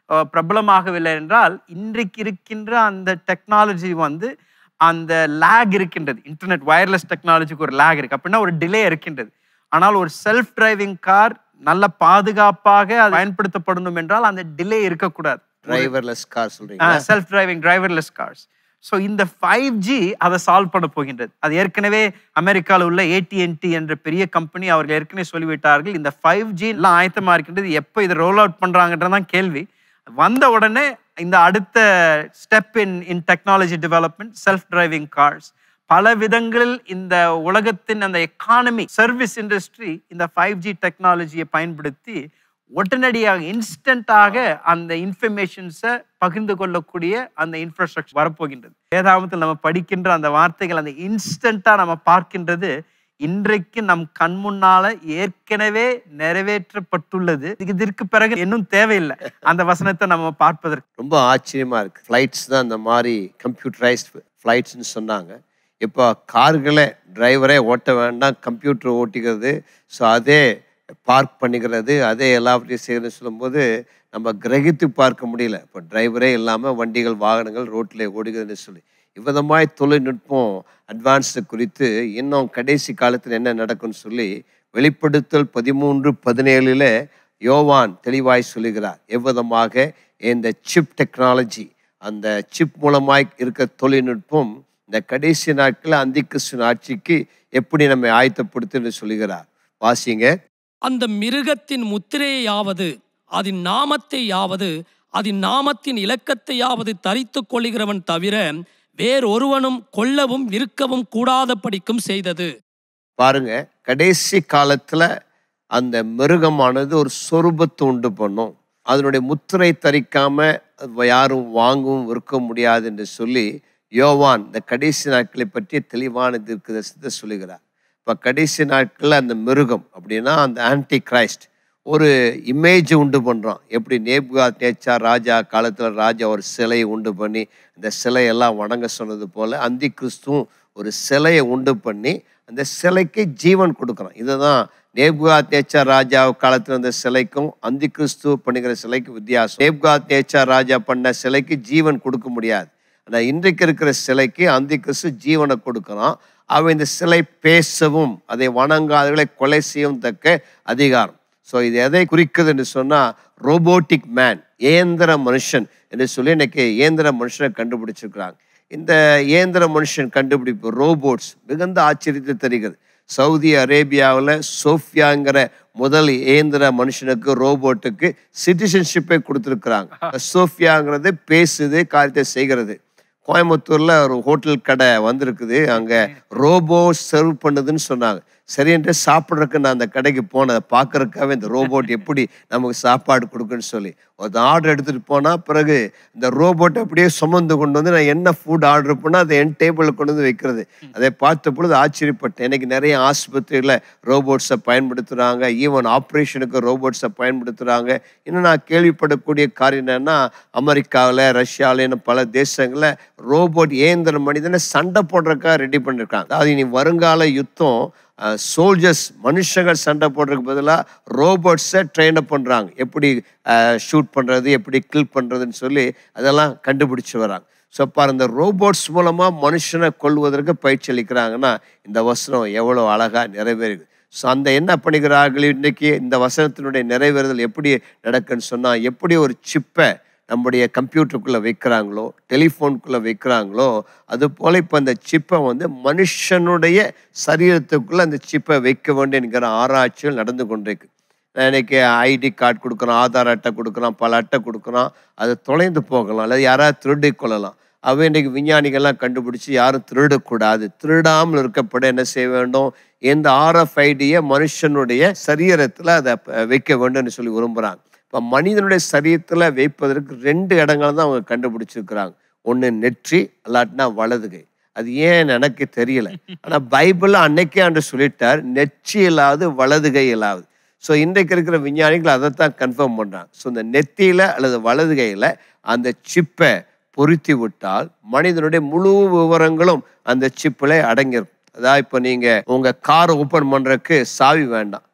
அஹ், பிரபலமாகவில்லை என்றால் இன்றைக்கு இருக்கின்ற அந்த டெக்னாலஜி வந்து அந்த லேக் இருக்கின்றது இன்டர்நெட் வயர்லெஸ் டெக்னாலஜிக்கு ஒரு லேக் இருக்கு அப்படின்னா ஒரு டிலே இருக்கின்றது ஆனால் ஒரு செல்ஃப் டிரைவிங் கார் நல்ல பாதுகாப்பாக அது பயன்படுத்தப்படணும் என்றால் அந்த டிலே இருக்கக்கூடாது டிரைவர்லெஸ் கார் சொல்றீங்க self driving driverless cars so இந்த ஃபைவ் ஜி அதை சால்வ் பண்ண போகின்றது அது ஏற்கனவே அமெரிக்காவில் உள்ள ஏடிஎன்டி என்ற பெரிய கம்பெனி அவர்கள் ஏற்கனவே சொல்லிவிட்டார்கள் இந்த ஃபைவ் ஜி எல்லாம் ஆயத்தமா இருக்கின்றது எப்போ இதை ரோல் அவுட் பண்றாங்கன்றதான் கேள்வி வந்த உடனே இந்த அடுத்த step in in technology development self driving cars பல விதங்களில் இந்த உலகத்தின் அந்த எக்கானமி சர்வீஸ் இண்டஸ்ட்ரி இந்த ஃபைவ் ஜி டெக்னாலஜியை பயன்படுத்தி உடனடியாக இன்ஸ்டன்ட்டாக அந்த இன்ஃபர்மேஷன்ஸை பகிர்ந்து கொள்ளக்கூடிய அந்த இன்ஃப்ராஸ்ட்ரக்சர் வரப்போகின்றது வேதாகமத்தில் நம்ம படிக்கின்ற அந்த வார்த்தைகள் அந்த இன்ஸ்டண்ட்டாக நம்ம பார்க்கின்றது இன்றைக்கு நம் கண் முன்னால ஏற்கனவே நிறைவேற்றப்பட்டுள்ளது இதற்கு பிறகு இன்னும் தேவையில்லை அந்த வசனத்தை நம்ம பார்ப்பதற்கு ரொம்ப ஆச்சரியமா இருக்கு ஃப்ளைட்ஸ் தான் இந்த மாதிரி கம்ப்யூட்டரைஸ்ட் ஃப்ளைட்ஸ்னு சொன்னாங்க இப்போ கார்களை டிரைவரே ஓட்ட வேண்டாம் கம்ப்யூட்டர் ஓட்டிக்கிறது ஸோ அதே பார்க் பண்ணிக்கிறது அதே எல்லாவற்றையும் செய்யணும்னு சொல்லும்போது நம்ம கிரகித்து பார்க்க முடியல இப்போ டிரைவரே இல்லாமல் வண்டிகள் வாகனங்கள் ரோட்டில் ஓடுகிறதுன்னு சொல்லி இவ்விதமாய் தொழில்நுட்பம் அட்வான்ஸு குறித்து இன்னும் கடைசி காலத்தில் என்ன நடக்கும்னு சொல்லி வெளிப்படுத்தல் பதிமூன்று பதினேழில் யோவான் தெளிவாய் சொல்லுகிறார் எவ்விதமாக இந்த சிப் டெக்னாலஜி அந்த சிப் மூலமாய் இருக்க தொழில்நுட்பம் இந்த கடைசி நாட்களில் அந்திகிறிஸ்துவின் ஆட்சிக்கு எப்படி நம்மை ஆயத்தப்படுத்துன்னு சொல்லுகிறார் வாசிங்க அந்த மிருகத்தின் முத்திரையாவது அதன் நாமத்தையாவது அதன் நாமத்தின் இலக்கத்தையாவது தரித்துக் கொள்ளுகிறவன் தவிர வேறொருவனும் கொல்லவும் விற்கவும் கூடாதபடிக்கும் செய்தது பாருங்க கடைசி காலத்துல அந்த மிருகமானது ஒரு சொரூபத்தை உண்டு பண்ணும் அதனுடைய முத்திரை தரிக்காம அது யாரும் வாங்கவும் விற்க முடியாது என்று சொல்லி யோவான் இந்த கடைசி நாட்களை பற்றிய தெளிவான தீர்க்கதரிசனத்தை சொல்லுகிறார் இப்போ கடைசி நாட்களில் அந்த மிருகம் அப்படின்னா அந்த ஆன்டி கிரைஸ்ட் ஒரு இமேஜ் உண்டு பண்ணுறான் எப்படி நேப்காத் நேச்சா ராஜா காலத்தில் ராஜா ஒரு சிலையை உண்டு பண்ணி அந்த சிலையெல்லாம் வணங்க சொன்னது போல அந்தி கிறிஸ்துவும் ஒரு சிலையை உண்டு பண்ணி அந்த சிலைக்கு ஜீவன் கொடுக்குறான் இதுதான் நேப்காத் நேச்சா ராஜா காலத்தில் அந்த சிலைக்கும் அந்தி கிறிஸ்து பண்ணுகிற சிலைக்கு வித்தியாசம் நேப்காத் நேச்சா ராஜா பண்ண சிலைக்கு ஜீவன் கொடுக்க முடியாது ஆனால் இன்றைக்கு இருக்கிற சிலைக்கு அந்தி கிறிஸ்து ஜீவனை கொடுக்குறான் அவன் இந்த சிலை பேசவும் அதை வணங்காதவர்களை கொலை செய்யவும் தக்க அதிகாரம் ஸோ இது எதை குறிக்குது என்று சொன்னால் ரோபோட்டிக் மேன் ஏந்திர மனுஷன் என்று சொல்லி இன்னைக்கு இயந்திர மனுஷனை கண்டுபிடிச்சிருக்கிறாங்க இந்த இயந்திர மனுஷன் கண்டுபிடிப்பு ரோபோட்ஸ் மிகுந்த ஆச்சரியத்தை தருகிறது சவுதி அரேபியாவில் சோஃபியாங்கிற முதல் இயந்திர மனுஷனுக்கு ரோபோட்டுக்கு சிட்டிசன்ஷிப்பை கொடுத்துருக்குறாங்க சோஃபியாங்கிறது பேசுது காரியத்தை செய்கிறது கோயம்புத்தூர்ல ஒரு ஹோட்டல் கடை வந்திருக்குது அங்க ரோபோ சர்வ் பண்ணுதுன்னு சொன்னாங்க சரின்ட்டு சாப்பிட்றதுக்கு நான் அந்த கடைக்கு போனேன் அதை பார்க்கறதுக்காகவே இந்த ரோபோட் எப்படி நமக்கு சாப்பாடு கொடுக்குன்னு சொல்லி ஒரு ஆர்டர் எடுத்துட்டு போனா பிறகு இந்த ரோபோட் அப்படியே சுமந்து கொண்டு வந்து நான் என்ன ஃபுட் ஆர்டர் பண்ணால் அதை என் டேபிளில் கொண்டு வந்து வைக்கிறது அதை பார்த்த பொழுது ஆச்சரியப்பட்டேன் எனக்கு நிறைய ஆஸ்பத்திரியில் ரோபோட்ஸை பயன்படுத்துகிறாங்க ஈவன் ஆப்ரேஷனுக்கு ரோபோட்ஸை பயன்படுத்துகிறாங்க இன்னும் நான் கேள்விப்படக்கூடிய காரியம் என்னன்னா அமெரிக்காவில் ரஷ்யாவில்னு பல தேசங்களில் ரோபோட் இயந்திர மனிதனை சண்டை போடுறதுக்காக ரெடி பண்ணியிருக்காங்க அதாவது இனி வருங்கால யுத்தம் சோல்ஜர்ஸ் மனுஷங்கள் சண்டை போடுறதுக்கு பதிலாக ரோபோட்ஸை ட்ரெயின் அப் பண்ணுறாங்க எப்படி ஷூட் பண்ணுறது எப்படி கில் பண்ணுறதுன்னு சொல்லி அதெல்லாம் கண்டுபிடிச்சு வராங்க ஸோ பாரு இந்த ரோபோட்ஸ் மூலமாக மனுஷனை கொள்வதற்கு பயிற்சி அளிக்கிறாங்கன்னா இந்த வசனம் எவ்வளோ அழகாக நிறைவேறுது ஸோ அந்த என்ன பண்ணுகிறார்கள் இன்னைக்கு இந்த வசனத்தினுடைய நிறைவேறுதல் எப்படி நடக்குன்னு சொன்னால் எப்படி ஒரு சிப்பை நம்முடைய கம்ப்யூட்டருக்குள்ளே வைக்கிறாங்களோ டெலிஃபோனுக்குள்ளே வைக்கிறாங்களோ அது போல் இப்போ அந்த சிப்பை வந்து மனுஷனுடைய சரீரத்துக்குள்ளே அந்த சிப்பை வைக்க வேண்டும் என்கிற ஆராய்ச்சிகள் நடந்து கொண்டிருக்கு இன்னைக்கு ஐடி கார்டு கொடுக்குறோம் ஆதார் அட்டை கொடுக்குறோம் பல அட்டை கொடுக்குறோம் அது தொலைந்து போகலாம் அல்லது யாராவது திருடி கொள்ளலாம் அவை இன்றைக்கு விஞ்ஞானிகள்லாம் கண்டுபிடிச்சி யாரும் திருடக்கூடாது திருடாமல் இருக்கப்பட என்ன செய்ய வேண்டும் இந்த ஆர்எஃப்ஐடியை மனுஷனுடைய சரீரத்தில் அதை ப- வைக்க வேண்டும்னு சொல்லி விரும்புகிறாங்க இப்போ மனிதனுடைய சரீரத்தில் வைப்பதற்கு ரெண்டு இடங்களை தான் அவங்க கண்டுபிடிச்சிருக்கிறாங்க ஒன்று நெற்றி அல்லாட்டினா வலதுகை அது ஏன் எனக்கு தெரியல ஆனால் பைபிள் அன்னைக்கே ஆண்டு சொல்லிட்டார் நெற்றி இல்லாது வலதுகை இல்லாது ஸோ இன்றைக்கு இருக்கிற விஞ்ஞானிகள் அதை தான் கன்ஃபார்ம் பண்ணுறாங்க ஸோ இந்த நெத்தியில் அல்லது வலதுகையில் அந்த சிப்பை பொருத்தி விட்டால் மனிதனுடைய முழு விவரங்களும் அந்த சிப்பில் அடங்கியிருக்கும் அதாவது இப்போ நீங்கள் உங்கள் கார் ஓப்பன் பண்ணுறதுக்கு சாவி வேண்டாம்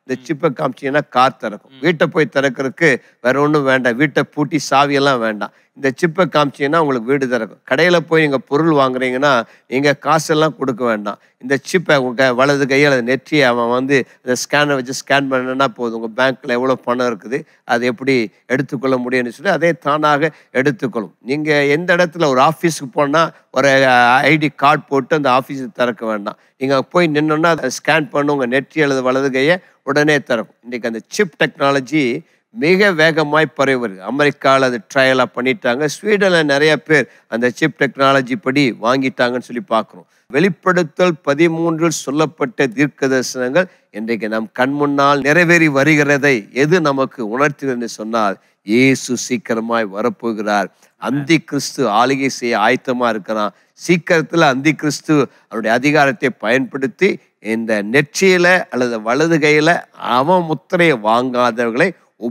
இந்த சிப்பை காமிச்சீங்கன்னா கார் திறக்கும் வீட்டை போய் திறக்கிறதுக்கு வேற ஒன்றும் வேண்டாம் வீட்டை பூட்டி சாவியெல்லாம் வேண்டாம் இந்த சிப்பை காமிச்சீங்கன்னா உங்களுக்கு வீடு திறக்கும் கடையில் போய் நீங்கள் பொருள் வாங்குறீங்கன்னா நீங்கள் காசெல்லாம் கொடுக்க வேண்டாம் இந்த சிப்பை உங்கள் வலது கையில் அதை நெற்றி அவன் வந்து அந்த ஸ்கேனை வச்சு ஸ்கேன் பண்ணனா போதும் உங்கள் பேங்க்கில் எவ்வளோ பணம் இருக்குது அதை எப்படி எடுத்துக்கொள்ள முடியும்னு சொல்லி அதே தானாக எடுத்துக்கொள்ளும் நீங்கள் எந்த இடத்துல ஒரு ஆஃபீஸுக்கு போனால் ஒரு ஐடி கார்டு போட்டு அந்த ஆஃபீஸை திறக்க வேண்டாம் நீங்கள் போய் நின்னோன்னா அதை ஸ்கேன் பண்ணி உங்கள் நெற்றி அல்லது வலது கையை உடனே திறக்கும் இன்றைக்கி அந்த சிப் டெக்னாலஜி மிக வேகமாய் பரவி வருது அமெரிக்காவில் அது ட்ரையலாக பண்ணிட்டாங்க ஸ்வீடனில் நிறைய பேர் அந்த சிப் டெக்னாலஜி படி வாங்கிட்டாங்கன்னு சொல்லி பார்க்குறோம் வெளிப்படுத்தல் பதிமூன்றில் சொல்லப்பட்ட தீர்க்க தரிசனங்கள் இன்றைக்கு நம் கண் முன்னால் நிறைவேறி வருகிறதை எது நமக்கு உணர்த்துகிறது சொன்னால் இயேசு சீக்கிரமாய் வரப்போகிறார் அந்தி கிறிஸ்து ஆளுகை செய்ய ஆயத்தமா இருக்கிறான் சீக்கிரத்தில் அந்தி கிறிஸ்து அவருடைய அதிகாரத்தை பயன்படுத்தி இந்த நெற்றியில அல்லது வலது கையில அவன் முத்திரையை வாங்காதவர்களை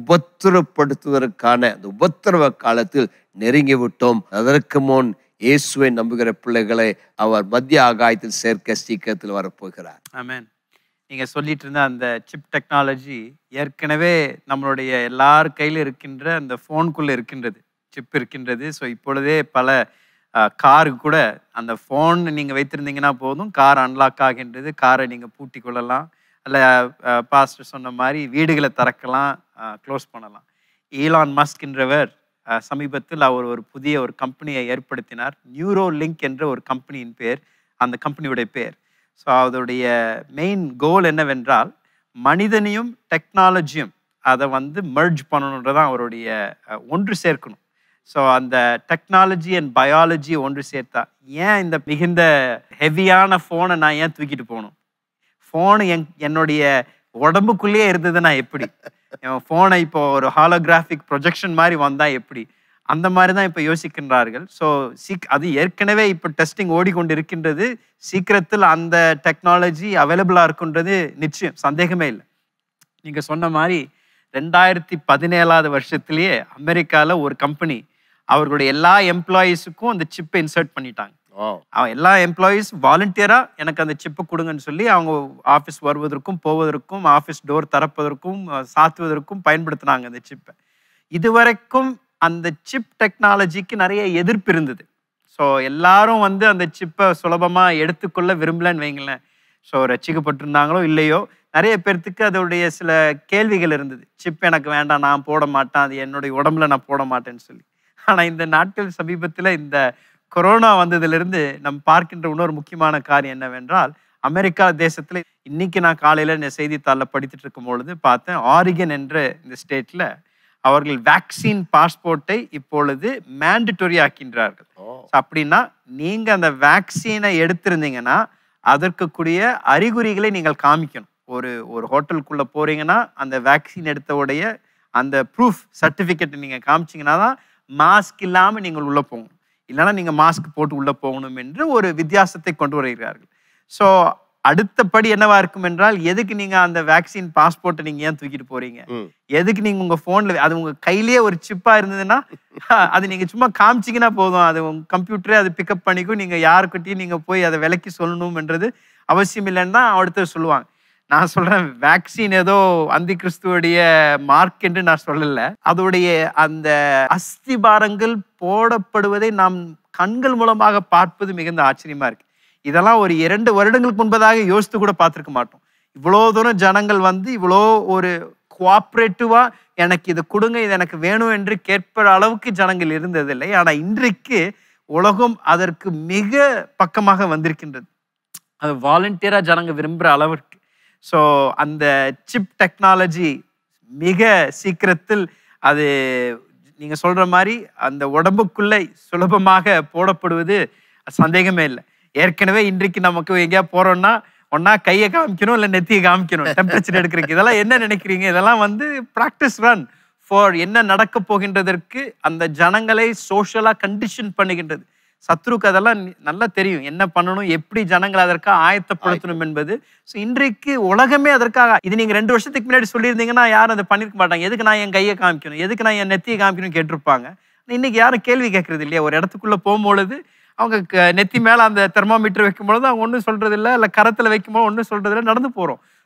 உபத்திரப்படுத்துவதற்கான அந்த உபத்திரவ காலத்தில் நெருங்கி விட்டோம் அதற்கு முன் இயேசுவை நம்புகிற பிள்ளைகளை அவர் மத்திய ஆகாயத்தில் சேர்க்க சீக்கிரத்தில் வரப்போகிறார் ஆமென் நீங்க சொல்லிட்டு இருந்த அந்த சிப் டெக்னாலஜி ஏற்கனவே நம்மளுடைய எல்லார் கையில் இருக்கின்ற அந்த ஃபோனுக்குள்ள இருக்கின்றது சிப் இருக்கின்றது ஸோ இப்பொழுதே பல காருக்கு கூட அந்த ஃபோன் நீங்கள் வைத்திருந்தீங்கன்னா போதும் கார் அன்லாக் ஆகின்றது காரை நீங்கள் பூட்டி கொள்ளலாம் அல்ல பாஸ்டர் சொன்ன மாதிரி வீடுகளை திறக்கலாம் க்ளோஸ் பண்ணலாம் ஈலான் மஸ்க்ன்றவர் அஹ், சமீபத்தில் அவர் ஒரு புதிய ஒரு கம்பெனியை ஏற்படுத்தினார் நியூரோ லிங்க் என்ற ஒரு கம்பெனியின் பேர் அந்த கம்பெனியுடைய பேர் ஸோ அதோடைய மெயின் கோல் என்னவென்றால் மனிதனையும் டெக்னாலஜியும் அதை வந்து மெர்ஜ் பண்ணணுன்றதான் அவருடைய அஹ், ஒன்று சேர்க்கணும் ஸோ அந்த டெக்னாலஜி அண்ட் பயாலஜி ஒன்று சேர்த்தா ஏன் இந்த மிகுந்த ஹெவியான ஃபோனை நான் ஏன் தூக்கிட்டு போகணும் ஃபோனு என் என்னுடைய உடம்புக்குள்ளேயே இருந்ததுன்னா எப்படி ஃபோனை இப்போ ஒரு ஹாலோகிராஃபிக் ப்ரொஜெக்ஷன் மாதிரி வந்தா எப்படி அந்த மாதிரி தான் இப்போ யோசிக்கின்றார்கள் ஸோ சீக் அது ஏற்கனவே இப்போ டெஸ்டிங் ஓடிக்கொண்டு இருக்கின்றது சீக்கிரத்தில் அந்த டெக்னாலஜி அவைலபிளாக இருக்குன்றது நிச்சயம் சந்தேகமே இல்லை நீங்கள் சொன்ன மாதிரி ரெண்டாயிரத்தி பதினேழாவது வருஷத்துலேயே அமெரிக்காவில் ஒரு கம்பெனி அவர்களுடைய எல்லா எம்ப்ளாயீஸுக்கும் அந்த சிப்பை இன்சர்ட் பண்ணிட்டாங்க அவன் எல்லா எம்ப்ளாயீஸ் வாலண்டியராக எனக்கு அந்த சிப்பை கொடுங்கன்னு சொல்லி அவங்க ஆஃபீஸ் வருவதற்கும் போவதற்கும் ஆஃபீஸ் டோர் திறப்பதற்கும் அஹ், சாத்துவதற்கும் பயன்படுத்தினாங்க அந்த சிப்பை இதுவரைக்கும் அந்த சிப் டெக்னாலஜிக்கு நிறைய எதிர்ப்பு இருந்தது ஸோ எல்லாரும் வந்து அந்த சிப்பை சுலபமாக எடுத்துக்கொள்ள விரும்பலன்னு வைங்களேன் ஸோ ரசிக்கப்பட்டிருந்தாங்களோ இல்லையோ நிறைய பேர்த்துக்கு அதோடைய சில கேள்விகள் இருந்தது சிப் எனக்கு வேண்டாம் நான் போட மாட்டேன் அது என்னுடைய உடம்புல நான் போட மாட்டேன்னு சொல்லி ஆனால் இந்த நாட்கள் சமீபத்தில் இந்த கொரோனா வந்ததிலிருந்து நம்ம பார்க்கின்ற இன்னொரு முக்கியமான காரியம் என்னவென்றால் அமெரிக்கா தேசத்தில் இன்னைக்கு நான் காலையில் இந்த செய்தித்தாளில் படித்துட்டு இருக்கும் பொழுது பார்த்தேன் ஆரிகன் என்ற இந்த ஸ்டேட்டில் அவர்கள் வேக்சின் பாஸ்போர்ட்டை இப்பொழுது மேண்டட்டரி ஆக்கின்றார்கள் So, அப்படின்னா நீங்க அந்த வேக்சினை எடுத்திருந்தீங்கன்னா அதற்குரிய அறிகுறிகளை நீங்கள் காமிக்கணும் ஒரு ஒரு ஹோட்டலுக்குள்ள போறீங்கன்னா அந்த வேக்சின் எடுத்தவுடைய அந்த ப்ரூஃப் சர்டிஃபிகேட் நீங்க காமிச்சீங்கன்னா தான் மாஸ்க் இல்லாம நீங்கள் உள்ள போகணும் இல்லைன்னா நீங்க மாஸ்க் போட்டு உள்ள போகணும் என்று ஒரு வித்தியாசத்தை கொண்டு வருகிறார்கள் ஸோ அடுத்தபடி என்னவா இருக்கும் என்றால் எதுக்கு நீங்க அந்த வேக்சின் பாஸ்போர்ட்டை நீங்க ஏன் தூக்கிட்டு போறீங்க ம். எதுக்கு நீங்க உங்க போன்ல அது உங்க கையிலேயே ஒரு சிப்பா இருந்ததுன்னா அது நீங்க சும்மா காமிச்சீங்கன்னா போதும் அது உங்க கம்ப்யூட்டரே அது பிக்கப் பண்ணிக்கும் நீங்க யாருக்கிட்டையும் நீங்க போய் அதை விலைக்கு சொல்லணும்ன்றது அவசியம் இல்லைன்னு தான் அடுத்து சொல்லுவாங்க நான் சொல்றேன் வேக்சின் ஏதோ அந்தி கிறிஸ்துவோடைய மார்க் என்று நான் சொல்லல அதோடைய அந்த அஸ்திபாரங்கள் போடப்படுவதை நாம் கண்கள் மூலமாக பார்ப்பது மிகுந்த ஆச்சரியமா இருக்கு இதெல்லாம் ஒரு இரண்டு வருடங்களுக்கு முன்பதாக யோசித்து கூட பார்த்துருக்க மாட்டோம் இவ்வளோ தூரம் ஜனங்கள் வந்து இவ்வளோ ஒரு கோஆப்ரேட்டிவா எனக்கு இது கொடுங்க இது எனக்கு வேணும் என்று கேட்பற அளவுக்கு ஜனங்கள் இருந்ததில்லை ஆனா இன்றைக்கு உலகம் அதற்கு மிக பக்கமாக வந்திருக்கின்றது அது வாலண்டியராக ஜனங்க விரும்புகிற அளவிற்கு ஸோ அந்த சிப் டெக்னாலஜி மிக சீக்கிரத்தில் அது நீங்க சொல்ற மாதிரி அந்த உடம்புக்குள்ளே சுலபமாக போடப்படுவது சந்தேகமே இல்லை ஏற்கனவே இன்றைக்கு நமக்கு எங்கேயா போறோம்னா ஒன்னா கையை காமிக்கணும் இல்லை நெத்தியை காமிக்கணும் டெம்பரேச்சர் எடுக்கிறதுக்கு இதெல்லாம் என்ன நினைக்கிறீங்க இதெல்லாம் வந்து ப்ராக்டிஸ் ரன் ஃபார் என்ன நடக்க போகின்றதற்கு அந்த ஜனங்களை சோஷியலாக கண்டிஷன் பண்ணுகின்றது சத்ருக்கு அதெல்லாம் நி- நல்லா தெரியும் என்ன பண்ணணும் எப்படி ஜனங்களை அதற்காக ஆயத்தப்படுத்தணும் என்பது ஸோ இன்றைக்கு உலகமே அதற்காக இது நீங்க ரெண்டு வருஷத்துக்கு முன்னாடி சொல்லியிருந்தீங்கன்னா யாரும் அதை பண்ணிருக்க மாட்டாங்க எதுக்கு நான் என் கையை காமிக்கணும் எதுக்கு நான் என் நெத்தியை காமிக்கணும் கேட்டிருப்பாங்க இன்னைக்கு யாரும் கேள்வி கேட்கறது இல்லையா ஒரு இடத்துக்குள்ள போகும்பொழுது அவங்க க- நெத்தி மேல அந்த தெர்மாமீட்டர் வைக்கும் பொழுது அவங்க ஒன்றும் சொல்றது இல்லை இல்லை கரத்துல வைக்கும்போது ஒன்றும் சொல்றது இல்லை நடந்து போறோம்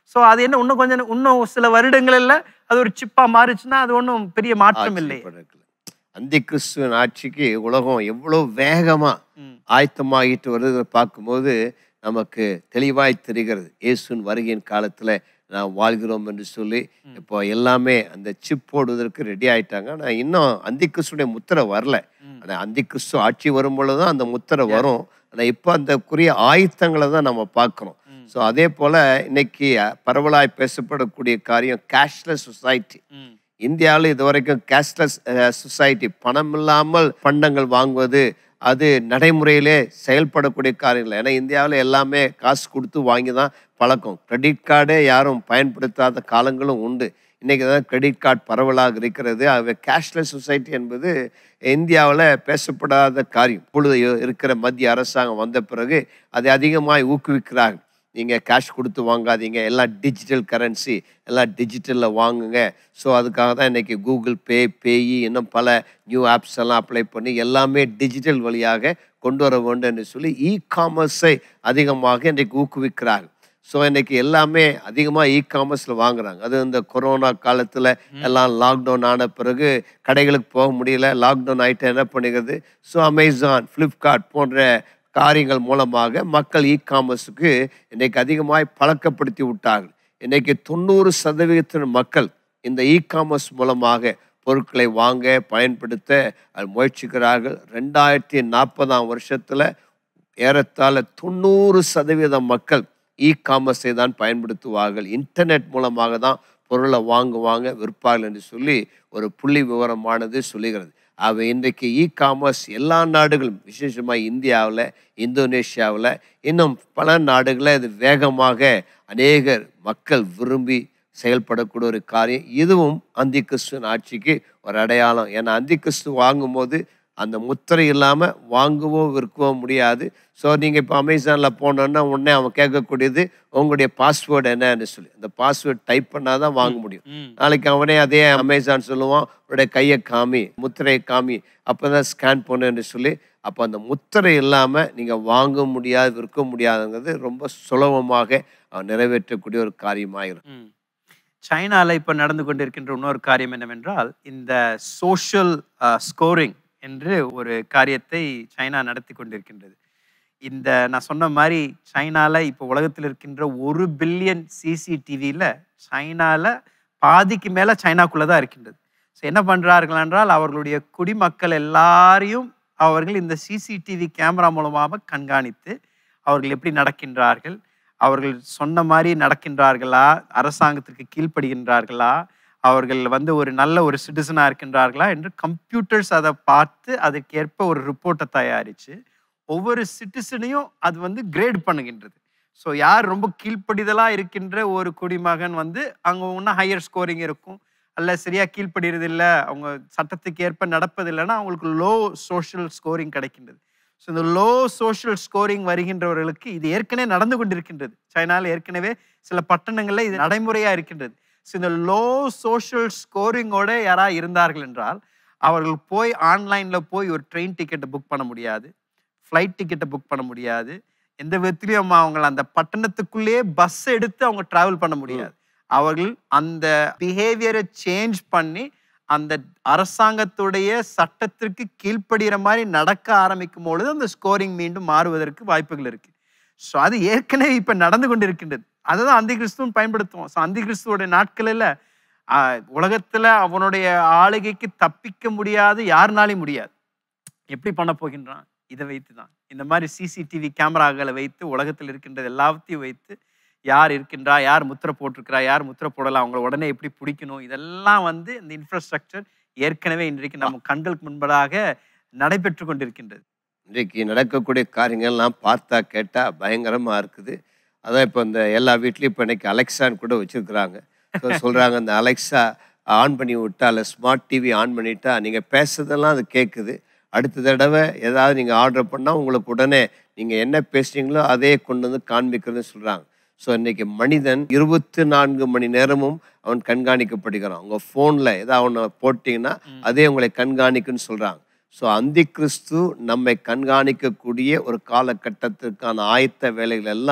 ஸோ அது என்ன இன்னும் கொஞ்சம் இன்னும் சில வருடங்களில் அது ஒரு சிப்பாக மாறுச்சுன்னா அது ஒன்றும் பெரிய மாற்றம் இல்லை ஆச்சரியப்படல. அந்தி கிறிஸ்துவின் ஆட்சிக்கு உலகம் எவ்வளோ வேகமா ம். ஆயத்தமாகிட்டு வருது பார்க்கும்போது நமக்கு தெளிவாய் தெரிகிறது இயேசுவின் வருகையின் காலத்துல நாம் வாழ்கிறோம் என்று சொல்லி இப்போ எல்லாமே அந்த சிப் போடுவதற்கு ரெடி ஆயிட்டாங்க ஆனால் இன்னும் அந்தி கிறிஸ்துடைய முத்திரை வரல ம். ஆனால் அந்தி கிறிஸ்து ஆட்சி வரும் பொழுது தான் அந்த முத்திரை வரும் ஆனால் இப்போ அந்தக்குரிய ஆயத்தங்களை தான் நம்ம பார்க்குறோம் ம். ஸோ அதே போல் இன்னைக்கு பரவலாய் பேசப்படக்கூடிய காரியம் கேஷ்லெஸ் சொசைட்டி ம். இந்தியாவில் இது வரைக்கும் கேஷ்லெஸ் சொசைட்டி பணம் இல்லாமல் பண்டங்கள் வாங்குவது அது நடைமுறையிலே செயல்படக்கூடிய காரியங்கள் ஏன்னா இந்தியாவில் எல்லாமே காசு கொடுத்து வாங்கி தான் பழக்கம் கிரெடிட் கார்டே யாரும் பயன்படுத்தாத காலங்களும் உண்டு இன்றைக்கி தான் கிரெடிட் கார்டு பரவலாக இருக்கிறது ஆகவே கேஷ்லெஸ் சொசைட்டி என்பது இந்தியாவில் பேசப்படாத காரியம் இப்பொழுது இருக்கிற மத்திய அரசாங்கம் வந்த பிறகு அதை அதிகமாக ஊக்குவிக்கிறார்கள் நீங்கள் கேஷ் கொடுத்து வாங்காதீங்க எல்லாம் டிஜிட்டல் கரன்சி எல்லாம் டிஜிட்டலில் வாங்குங்க ஸோ அதுக்காக தான் இன்றைக்கி கூகுள் பே பேயி இன்னும் பல நியூ ஆப்ஸ் எல்லாம் அப்ளை பண்ணி எல்லாமே டிஜிட்டல் வழியாக கொண்டு வர வேண்டும் என்று சொல்லி இ காமர்ஸை அதிகமாக இன்றைக்கு ஊக்குவிக்கிறார்கள் ஸோ இன்னைக்கு எல்லாமே அதிகமாக இ காமர்ஸில் வாங்குறாங்க அது இந்த கொரோனா காலத்தில் எல்லாம் லாக்டவுன் ஆன பிறகு கடைகளுக்கு போக முடியல லாக்டவுன் ஆகிட்டு என்ன பண்ணுகிறது ஸோ அமேசான் ஃப்ளிப்கார்ட் போன்ற காரியங்கள் மூலமாக மக்கள் இ காமர்ஸுக்கு இன்னைக்கு அதிகமாய் பழக்கப்படுத்தி விட்டார்கள் இன்னைக்கு தொண்ணூறு சதவீதத்தின் மக்கள் இந்த இ காமர்ஸ் மூலமாக பொருட்களை வாங்க பயன்படுத்த அது முயற்சிக்கிறார்கள் ரெண்டாயிரத்தி நாற்பதாம் வருஷத்தில் ஏறத்தாழ தொண்ணூறு சதவீதம் மக்கள் இ காமர்ஸை தான் பயன்படுத்துவார்கள் இன்டர்நெட் மூலமாக தான் பொருளை வாங்குவாங்க விற்பார்கள் என்று சொல்லி ஒரு புள்ளி விவரமானது சொல்லுகிறது அவை இன்றைக்கு இ காமர்ஸ் எல்லா நாடுகளும் விசேஷமாக இந்தியாவில் இந்தோனேஷியாவில் இன்னும் பல நாடுகளில் இது வேகமாக அநேகர் மக்கள் விரும்பி செயல்படக்கூடிய ஒரு காரியம் இதுவும் அந்தி கிறிஸ்துவின் ஆட்சிக்கு ஒரு அடையாளம் ஏன்னா அந்தி கிறிஸ்து வாங்கும்போது அந்த முத்திரை இல்லாமல் வாங்கவோ விற்கவோ முடியாது ஸோ நீங்கள் இப்போ அமேசானில் போனோன்னா உடனே அவன் கேட்கக்கூடியது உங்களுடைய பாஸ்வேர்டு என்னன்னு சொல்லி அந்த பாஸ்வேர்டு டைப் பண்ணால் தான் வாங்க முடியும் ம். நாளைக்கு அவனே அதே அமேசான் சொல்லுவான் உன்னுடைய கையை காமி முத்திரையை காமி அப்போ தான் ஸ்கேன் பண்ணுன்னு சொல்லி அப்போ அந்த முத்திரை இல்லாமல் நீங்கள் வாங்க முடியாது விற்க முடியாதுங்கிறது ரொம்ப சுலபமாக அவன் நிறைவேற்றக்கூடிய ஒரு காரியமாயிரும் ம். சைனால இப்போ நடந்து கொண்டிருக்கின்ற இன்னொரு காரியம் என்னவென்றால் இந்த சோஷியல் ஸ்கோரிங் என்று ஒரு காரியத்தை சைனா நடத்தி கொண்டிருக்கின்றது இந்த நான் சொன்ன மாதிரி சைனால இப்போ உலகத்தில் இருக்கின்ற ஒரு பில்லியன் சிசிடிவியில் சைனால பாதிக்கு மேலே சைனாக்குள்ளே தான் இருக்கின்றது ஸோ என்ன பண்ணுறார்கள் என்றால் அவர்களுடைய குடிமக்கள் எல்லாரையும் அவர்கள் இந்த சிசிடிவி கேமரா மூலமாக கண்காணித்து அவர்கள் எப்படி நடக்கின்றார்கள் அவர்கள் சொன்ன மாதிரி நடக்கின்றார்களா அரசாங்கத்திற்கு கீழ்ப்படுகின்றார்களா அவர்கள் வந்து ஒரு நல்ல ஒரு சிட்டிசனாக இருக்கின்றார்களா என்று கம்ப்யூட்டர்ஸ் அதை பார்த்து அதற்கேற்ப ஒரு ரிப்போர்ட்டை தயாரித்து ஒவ்வொரு சிட்டிசனையும் அது வந்து கிரேட் பண்ணுகின்றது ஸோ யார் ரொம்ப கீழ்ப்படிதலாக இருக்கின்ற ஒரு குடிமகன் வந்து அங்கே இன்னும் ஹையர் ஸ்கோரிங் இருக்கும் அல்ல சரியாக கீழ்ப்படுகிறது இல்லை அவங்க சட்டத்துக்கு ஏற்ப நடப்பதில்லைன்னா அவங்களுக்கு லோ சோஷியல் ஸ்கோரிங் கிடைக்கின்றது ஸோ இந்த லோ சோஷியல் ஸ்கோரிங் வருகின்றவர்களுக்கு இது ஏற்கனவே நடந்து கொண்டிருக்கின்றது சைனாவில் ஏற்கனவே சில பட்டணங்களில் இது நடைமுறையாக இருக்கின்றது ஸோ இந்த லோ சோஷியல் ஸ்கோரிங்கோட யாராக இருந்தார்கள் என்றால் அவர்கள் போய் ஆன்லைனில் போய் ஒரு ட்ரெயின் டிக்கெட்டை புக் பண்ண முடியாது ஃப்ளைட் டிக்கெட்டை புக் பண்ண முடியாது எந்த விதத்துலையும் அவங்கள அந்த பட்டணத்துக்குள்ளேயே பஸ் எடுத்து அவங்க ட்ராவல் பண்ண முடியாது அவர்கள் அந்த பிஹேவியரை சேஞ்ச் பண்ணி அந்த அரசாங்கத்துடைய சட்டத்திற்கு கீழ்ப்படுகிற மாதிரி நடக்க ஆரம்பிக்கும் பொழுது அந்த ஸ்கோரிங் மீண்டும் மாறுவதற்கு வாய்ப்புகள் இருக்கு ஸோ அது ஏற்கனவே இப்போ நடந்து கொண்டிருக்கின்றது அதுதான் அந்தி கிறிஸ்துவும் பயன்படுத்துவோம் ஸோ அந்தி கிறிஸ்துவோடைய நாட்களில் உலகத்தில் அவனுடைய ஆளுகைக்கு தப்பிக்க முடியாது யாருனாலையும் முடியாது எப்படி பண்ண போகின்றான் இதை வைத்து தான் இந்த மாதிரி சிசிடிவி கேமராக்களை வைத்து உலகத்தில் இருக்கின்றது எல்லாத்தையும் வைத்து யார் இருக்கின்றா யார் முத்திரை போட்டிருக்கிறா யார் முத்திரை போடலாம் அவங்கள உடனே எப்படி பிடிக்கணும் இதெல்லாம் வந்து இந்த இன்ஃப்ராஸ்ட்ரக்சர் ஏற்கனவே இன்றைக்கு நம்ம கண்களுக்கு முன்பதாக நடைபெற்று கொண்டிருக்கின்றது இன்றைக்கு நடக்கக்கூடிய காரியங்கள்லாம் பார்த்தா கேட்டால் பயங்கரமாக இருக்குது அதான் இப்போ இந்த எல்லா வீட்லேயும் இப்போ இன்னைக்கு அலெக்சான்னு கூட வச்சுருக்குறாங்க ஸோ சொல்கிறாங்க இந்த அலெக்ஸா ஆன் பண்ணி விட்டா இல்லை ஸ்மார்ட் டிவி ஆன் பண்ணிட்டா நீங்கள் பேசுறதெல்லாம் அது கேட்குது அடுத்த தடவை ஏதாவது நீங்கள் ஆர்டர் பண்ணால் உங்களுக்கு உடனே நீங்கள் என்ன பேசுறீங்களோ அதே கொண்டு வந்து காண்பிக்கிறதுன்னு சொல்கிறாங்க ஸோ இன்னைக்கு மனிதன் இருபத்தி நான்கு மணி நேரமும் அவன் கண்காணிக்கப்படுகிறான் உங்கள் ஃபோனில் ஏதாவது ஒன்று போட்டிங்கன்னா அதே உங்களை கண்காணிக்குன்னு சொல்கிறாங்க ஸோ அந்தி கிறிஸ்து நம்மை கண்காணிக்கக்கூடிய ஒரு காலகட்டத்திற்கான ஆயத்த வேலைகள் எல்லாம்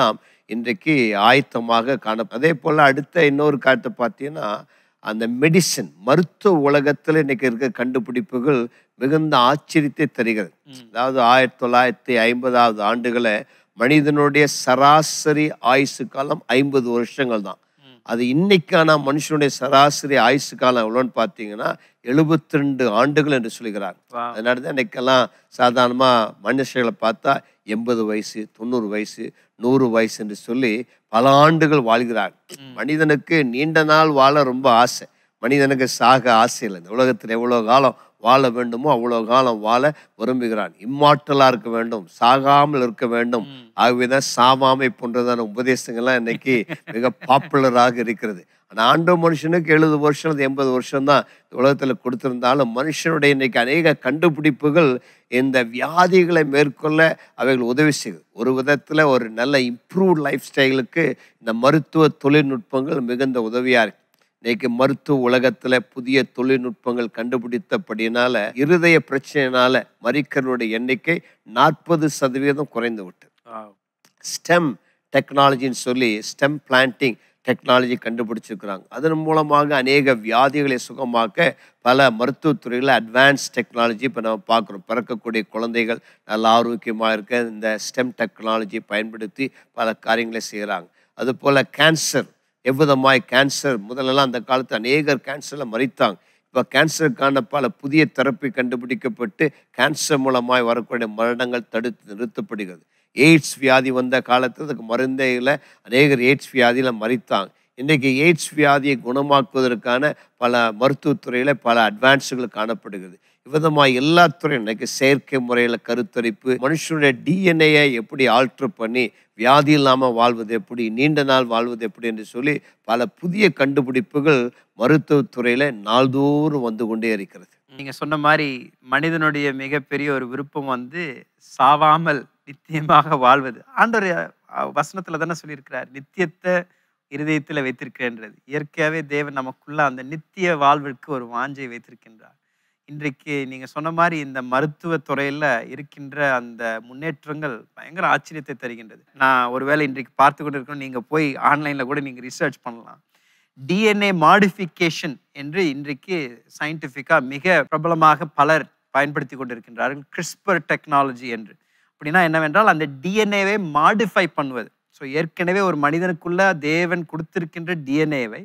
இன்றைக்கு ஆயத்தமாக காண அதே போல் அடுத்த இன்னொரு காலத்தை பார்த்தீங்கன்னா அந்த மெடிசன் மருத்துவ உலகத்தில் இன்னைக்கு இருக்க கண்டுபிடிப்புகள் மிகுந்த ஆச்சரியத்தை தருகிறது அதாவது ஆயிரத்தி தொள்ளாயிரத்தி ஐம்பதாவது ஆண்டுகளை மனிதனுடைய சராசரி ஆயுசு காலம் ஐம்பது வருஷங்கள் தான் அது இன்னைக்கான மனுஷனுடைய சராசரி ஆயுசு காலம் எவ்வளோன்னு பார்த்தீங்கன்னா எழுபத்தி ரெண்டு ஆண்டுகள் என்று சொல்கிறார் Wow. அதனால தான் இன்னைக்கெல்லாம் சாதாரணமாக மனுஷர்களை பார்த்தா எண்பது வயசு தொண்ணூறு வயசு நூறு வயசு என்று சொல்லி பல ஆண்டுகள் வாழ்கிறார் மனிதனுக்கு நீண்ட நாள் வாழ ரொம்ப ஆசை மனிதனுக்கு சாக ஆசை இல்லை இந்த உலகத்தில் எவ்வளோ காலம் வாழ வேண்டுமோ அவ்வளோ காலம் வாழ விரும்புகிறான் இம்மார்ட்டலாக இருக்க வேண்டும் சாகாமல் இருக்க வேண்டும் ஆகவேதான் சாவாமை போன்றதான உபதேசங்கள்லாம் இன்னைக்கு மிக பாப்புலராக இருக்கிறது ஆனால் ஆண்டோ மனுஷனுக்கு எழுபது வருஷம் அல்லது எண்பது வருஷம் தான் உலகத்தில் கொடுத்திருந்தாலும் மனுஷனுடைய இன்னைக்கு அநேக கண்டுபிடிப்புகள் இந்த வியாதிகளை மேற்கொள்ள அவைகள் உதவி செய்யுது ஒரு விதத்தில் ஒரு நல்ல இம்ப்ரூவ்ட் லைஃப் ஸ்டைலுக்கு இந்த மருத்துவ தொழில்நுட்பங்கள் மிகுந்த உதவியாக இருக்கு இன்னைக்கு மருத்துவ உலகத்துல புதிய தொழில்நுட்பங்கள் கண்டுபிடித்தபடினால இருதய பிரச்சனையினால மறிக்கிறவருடைய எண்ணிக்கை நாற்பது சதவீதம் குறைந்து விட்டது Wow. ஸ்டெம் டெக்னாலஜின்னு சொல்லி ஸ்டெம் பிளான்டிங் டெக்னாலஜி கண்டுபிடிச்சிருக்கிறாங்க அதன் மூலமாக அநேக வியாதிகளை சுகமாக்க பல மருத்துவத்துறையில் அட்வான்ஸ் டெக்னாலஜி இப்போ நம்ம பார்க்குறோம் பிறக்கக்கூடிய குழந்தைகள் நல்ல ஆரோக்கியமாக இருக்க இந்த ஸ்டெம் டெக்னாலஜி பயன்படுத்தி பல காரியங்களை செய்கிறாங்க அதுபோல் கேன்சர் எவ்விதமாய் கேன்சர் முதல்லலாம் அந்த காலத்து அநேகர் கேன்சரில் மறித்தாங்க இப்போ கேன்சருக்கான பல புதிய தெரப்பி கண்டுபிடிக்கப்பட்டு கேன்சர் மூலமாய் வரக்கூடிய மரணங்கள் தடுத்து நிறுத்தப்படுகிறது எய்ட்ஸ் வியாதி வந்த காலத்தில் அதுக்கு மருந்தே இல்லை அநேகர் எய்ட்ஸ் வியாதியில் மறித்தாங்க இன்றைக்கி எய்ட்ஸ் வியாதியை குணமாக்குவதற்கான பல மருத்துவத்துறையில் பல அட்வான்ஸுகள் காணப்படுகிறது விதமாக எல்லா துறையும் இன்னைக்கு செயற்கை முறையில் கருத்தரிப்பு மனுஷனுடைய டிஎன்ஏயை எப்படி ஆல்ட்ரு பண்ணி வியாதி இல்லாமல் வாழ்வது எப்படி நீண்ட நாள் வாழ்வது எப்படி என்று சொல்லி பல புதிய கண்டுபிடிப்புகள் மருத்துவத்துறையில் நாள்தோறும் வந்து கொண்டே இருக்கிறது நீங்க சொன்ன மாதிரி மனிதனுடைய மிகப்பெரிய ஒரு விருப்பம் வந்து சாவாமல் நித்தியமாக வாழ்வது ஆண்டவர் அஹ், வசனத்துல தானே சொல்லியிருக்கிறார் நித்தியத்தை இருதயத்துல வைத்திருக்கிறன்றது இயற்கையாவே தேவன் நமக்குள்ள அந்த நித்திய வாழ்விற்கு ஒரு வாஞ்சை வைத்திருக்கின்றார் இன்றைக்கு நீங்க சொன்ன மாதிரி இந்த மருத்துவ துறையில இருக்கின்ற அந்த முன்னேற்றங்கள் பயங்கர ஆச்சரியத்தை தருகின்றது நான் ஒருவேளை இன்றைக்கு பார்த்து கொண்டு இருக்கணும் நீங்க போய் ஆன்லைன்ல கூட நீங்க ரிசர்ச் பண்ணலாம் டிஎன்ஏ மாடிஃபிகேஷன் என்று இன்றைக்கு சயின்டிஃபிக்காக மிக பிரபலமாக பலர் பயன்படுத்தி கொண்டிருக்கின்றார்கள் கிறிஸ்பர் டெக்னாலஜி என்று அப்படின்னா என்னவென்றால் அந்த டிஎன்ஏவை மாடிஃபை பண்ணுவது ஸோ ஏற்கனவே ஒரு மனிதனுக்குள்ள தேவன் கொடுத்திருக்கின்ற டிஎன்ஏவை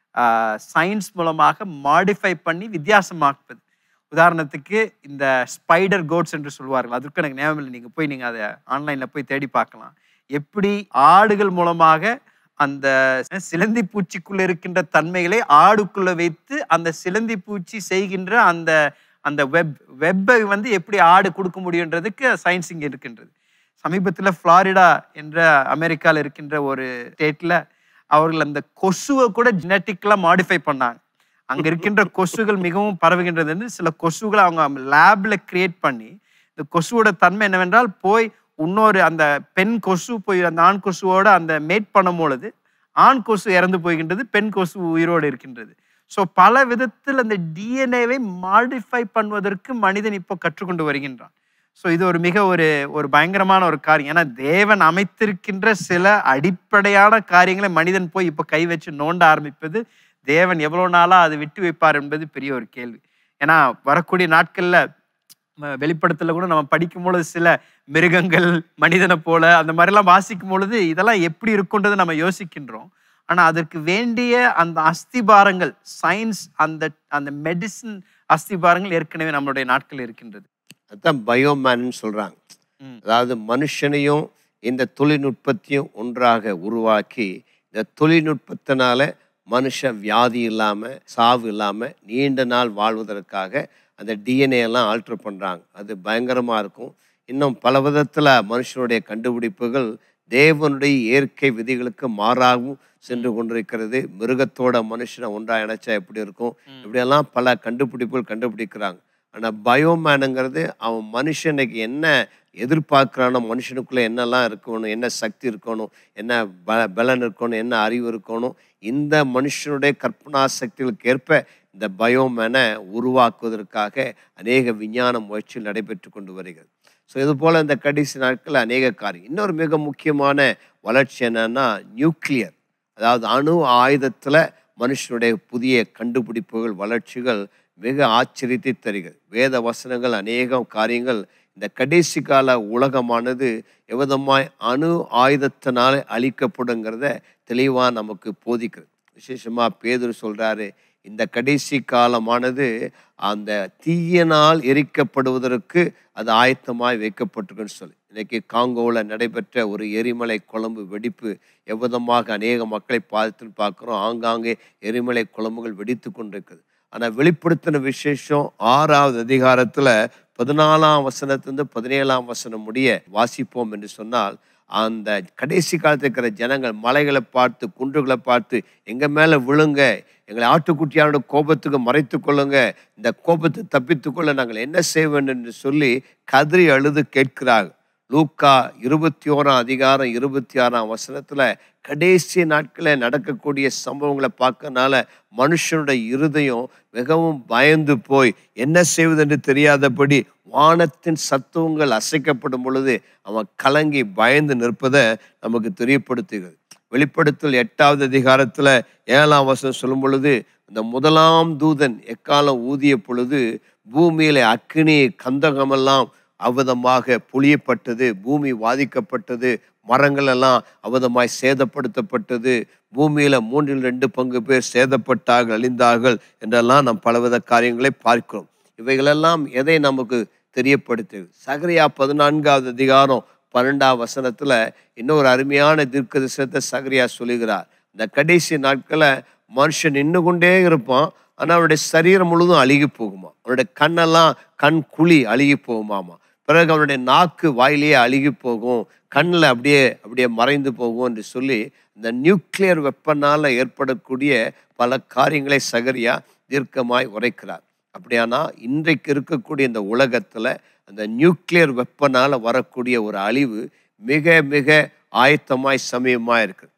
சயின்ஸ் மூலமாக மாடிஃபை பண்ணி வித்தியாசமாக்குவது உதாரணத்துக்கு இந்த ஸ்பைடர் கோட்ஸ் என்று சொல்வார்கள் அதற்கு எனக்கு ஞாபகம் இல்லை நீங்கள் போய் நீங்கள் அதை ஆன்லைனில் போய் தேடி பார்க்கலாம் எப்படி ஆடுகள் மூலமாக அந்த சிலந்தி பூச்சிக்குள்ள இருக்கின்ற தன்மைகளை ஆடுக்குள்ள வைத்து அந்த சிலந்தி பூச்சி செய்கின்ற அந்த அந்த வெப் வெப்பை வந்து எப்படி ஆடு கொடுக்க முடியுன்றதுக்கு சயின்ஸ் இங்கே இருக்கின்றது சமீபத்தில் ஃப்ளாரிடா என்ற அமெரிக்காவில் இருக்கின்ற ஒரு ஸ்டேட்டில் அவர்கள் அந்த கொசுவை கூட ஜெனட்டிக்கலாக மாடிஃபை பண்ணாங்க அங்கே இருக்கின்ற கொசுகள் மிகவும் பரவுகின்றது வந்து சில கொசுகளை அவங்க லேப்ல கிரியேட் பண்ணி இந்த கொசுவோட தன்மை என்னவென்றால் போய் இன்னொரு அந்த பெண் கொசு போய் அந்த ஆண் கொசுவோட அந்த மேட் பண்ணும் பொழுது ஆண் கொசு இறந்து போகின்றது பெண் கொசு உயிரோடு இருக்கின்றது ஸோ பல விதத்தில் அந்த டிஎன்ஏவை மாடிஃபை பண்ணுவதற்கு மனிதன் இப்போ கற்றுக்கொண்டு வருகின்றான் ஸோ இது ஒரு மிக ஒரு ஒரு பயங்கரமான ஒரு காரியம் ஏன்னா தேவன் அமைத்திருக்கின்ற சில அடிப்படையான காரியங்களை மனிதன் போய் இப்போ கை வச்சு நோண்ட ஆரம்பிப்பது தேவன் எவ்வளோ நாளாக அதை விட்டு வைப்பார் என்பது பெரிய ஒரு கேள்வி ஏன்னா வரக்கூடிய நாட்களில் வெளிப்படத்தில் கூட நம்ம படிக்கும் பொழுது சில மிருகங்கள் மனிதனை போல அந்த மாதிரிலாம் வாசிக்கும் பொழுது இதெல்லாம் எப்படி இருக்குன்றதை நம்ம யோசிக்கின்றோம் ஆனால் அதற்கு வேண்டிய அந்த அஸ்திபாரங்கள் சயின்ஸ் அந்த அந்த மெடிசின் அஸ்திபாரங்கள் ஏற்கனவே நம்மளுடைய நாட்கள் இருக்கின்றது அதுதான் பயோமேன்னு சொல்கிறாங்க ம். அதாவது மனுஷனையும் இந்த தொழில்நுட்பத்தையும் ஒன்றாக உருவாக்கி இந்த தொழில்நுட்பத்தினால மனுஷன் வியாதி இல்லாமல் சாவு இல்லாமல் நீண்ட நாள் வாழ்வதற்காக அந்த டிஎன்ஏ எல்லாம் ஆல்ட்ரு பண்ணுறாங்க அது பயங்கரமாக இருக்கும் இன்னும் பல விதத்தில் மனுஷனுடைய கண்டுபிடிப்புகள் தேவனுடைய இயற்கை விதிகளுக்கு மாறாகவும் சென்று கொண்டிருக்கிறது மிருகத்தோட மனுஷனை ஒன்றா இணைச்சா எப்படி இருக்கும் இப்படியெல்லாம் பல கண்டுபிடிப்புகள் கண்டுபிடிக்கிறாங்க ஆனால் பயோமேனுங்கிறது அவன் மனுஷனுக்கு என்ன எதிர்பார்க்குறானோ மனுஷனுக்குள்ளே என்னெல்லாம் இருக்கணும் என்ன சக்தி இருக்கணும் என்ன பல பலன் இருக்கணும் என்ன அறிவு இருக்கணும் இந்த மனுஷனுடைய கற்பனா சக்திகளுக்கு ஏற்ப இந்த பயோமேனை உருவாக்குவதற்காக அநேக விஞ்ஞான முயற்சிகள் நடைபெற்று கொண்டு வருகிறது ஸோ இது போல் இந்த கடைசி நாட்களில் அநேக காரியம் இன்னொரு மிக முக்கியமான வளர்ச்சி என்னன்னா நியூக்ளியர் அதாவது அணு ஆயுதத்தில் மனுஷனுடைய புதிய கண்டுபிடிப்புகள் வளர்ச்சிகள் மிக ஆச்சரியத்தை தருகிறது வேத வசனங்கள் அநேகம் காரியங்கள் இந்த கடைசி கால உலகமானது எவ்விதமாய் அணு ஆயுதத்தினால அழிக்கப்படுங்கிறத தெளிவாக நமக்கு போதிக்கிறது விசேஷமாக பேதுரு சொல்கிறாரு இந்த கடைசி காலமானது அந்த தீயினால் எரிக்கப்படுவதற்கு அது ஆயத்தமாய் வைக்கப்பட்டிருக்குன்னு சொல்லி இன்னைக்கு காங்கோவில் நடைபெற்ற ஒரு எரிமலை குழம்பு வெடிப்பு எவ்விதமாக அநேக மக்களை பாதித்துன்னு பார்க்குறோம் ஆங்காங்கே எரிமலை குழம்புகள் வெடித்து கொண்டிருக்குது ஆனால் வெளிப்படுத்தின விசேஷம் ஆறாவது அதிகாரத்தில் பதினாலாம் வசனத்திலிருந்து பதினேழாம் வசனம் முடிய வாசிப்போம் என்று சொன்னால் அந்த கடைசி காலத்தில் இருக்கிற ஜனங்கள் மலைகளை பார்த்து குன்றுகளை பார்த்து எங்கள் மேலே விழுங்க எங்களை ஆட்டுக்குட்டியாரோட கோபத்துக்கு மறைத்து கொள்ளுங்க இந்த கோபத்தை தப்பித்துக்கொள்ள நாங்கள் என்ன செய்ய வேண்டும் என்று சொல்லி கதறி அழுது கேட்கிறார்கள் லூக்கா இருபத்தி ஓராம் அதிகாரம் இருபத்தி ஆறாம் வசனத்துல கடைசி நாட்களில் நடக்கக்கூடிய சம்பவங்களை பார்க்கறனால மனுஷனுடைய இருதயம் மிகவும் பயந்து போய் என்ன செய்வதென்று தெரியாதபடி வானத்தின் சத்துவங்கள் அசைக்கப்படும் பொழுது அவன் கலங்கி பயந்து நிற்பதை நமக்கு தெரியப்படுத்துகிறது வெளிப்படுத்தல் எட்டாவது அதிகாரத்துல ஏழாம் வசனம் சொல்லும் பொழுது அந்த முதலாம் தூதன் எக்காலம் ஊதிய பொழுது பூமியில அக்கினி கந்தகமெல்லாம் அவதமாக புளியப்பட்டது பூமி வாதிக்கப்பட்டது மரங்கள் எல்லாம் அவதமாய் சேதப்படுத்தப்பட்டது பூமியில மூன்றில் ரெண்டு பங்கு பேர் சேதப்பட்டார்கள் அழிந்தார்கள் என்றெல்லாம் நாம் பலவித காரியங்களை பார்க்கிறோம் இவைகளெல்லாம் எதை நமக்கு தெரியுப்படுத்துது சகரியா பதினான்காவது அதிகாரம் பன்னெண்டாம் வசனத்துல இன்னொரு அருமையான தீர்க்கதரிசனத்தை சகரியா சொல்லுகிறார் இந்த கடைசி நாட்களை மனுஷன் நின்று கொண்டே இருப்பான் ஆனால் அவனுடைய சரீரம் முழுதும் அழுகி போகுமா அவனுடைய கண்ணெல்லாம் கண் குழி அழுகி போகுமாமா பிறகு அவனுடைய நாக்கு வாயிலேயே அழுகி போகும் கண்ணில் அப்படியே அப்படியே மறைந்து போகும் என்று சொல்லி இந்த நியூக்ளியர் வெப்பனால் ஏற்படக்கூடிய பல காரியங்களை சகரியா தீர்க்கமாய் உரைக்கிறார் அப்படியானா இன்றைக்கு இருக்கக்கூடிய இந்த உலகத்தில் அந்த நியூக்ளியர் வெப்பனால் வரக்கூடிய ஒரு அழிவு மிக மிக ஆயத்தமாய் சமயமாக இருக்குது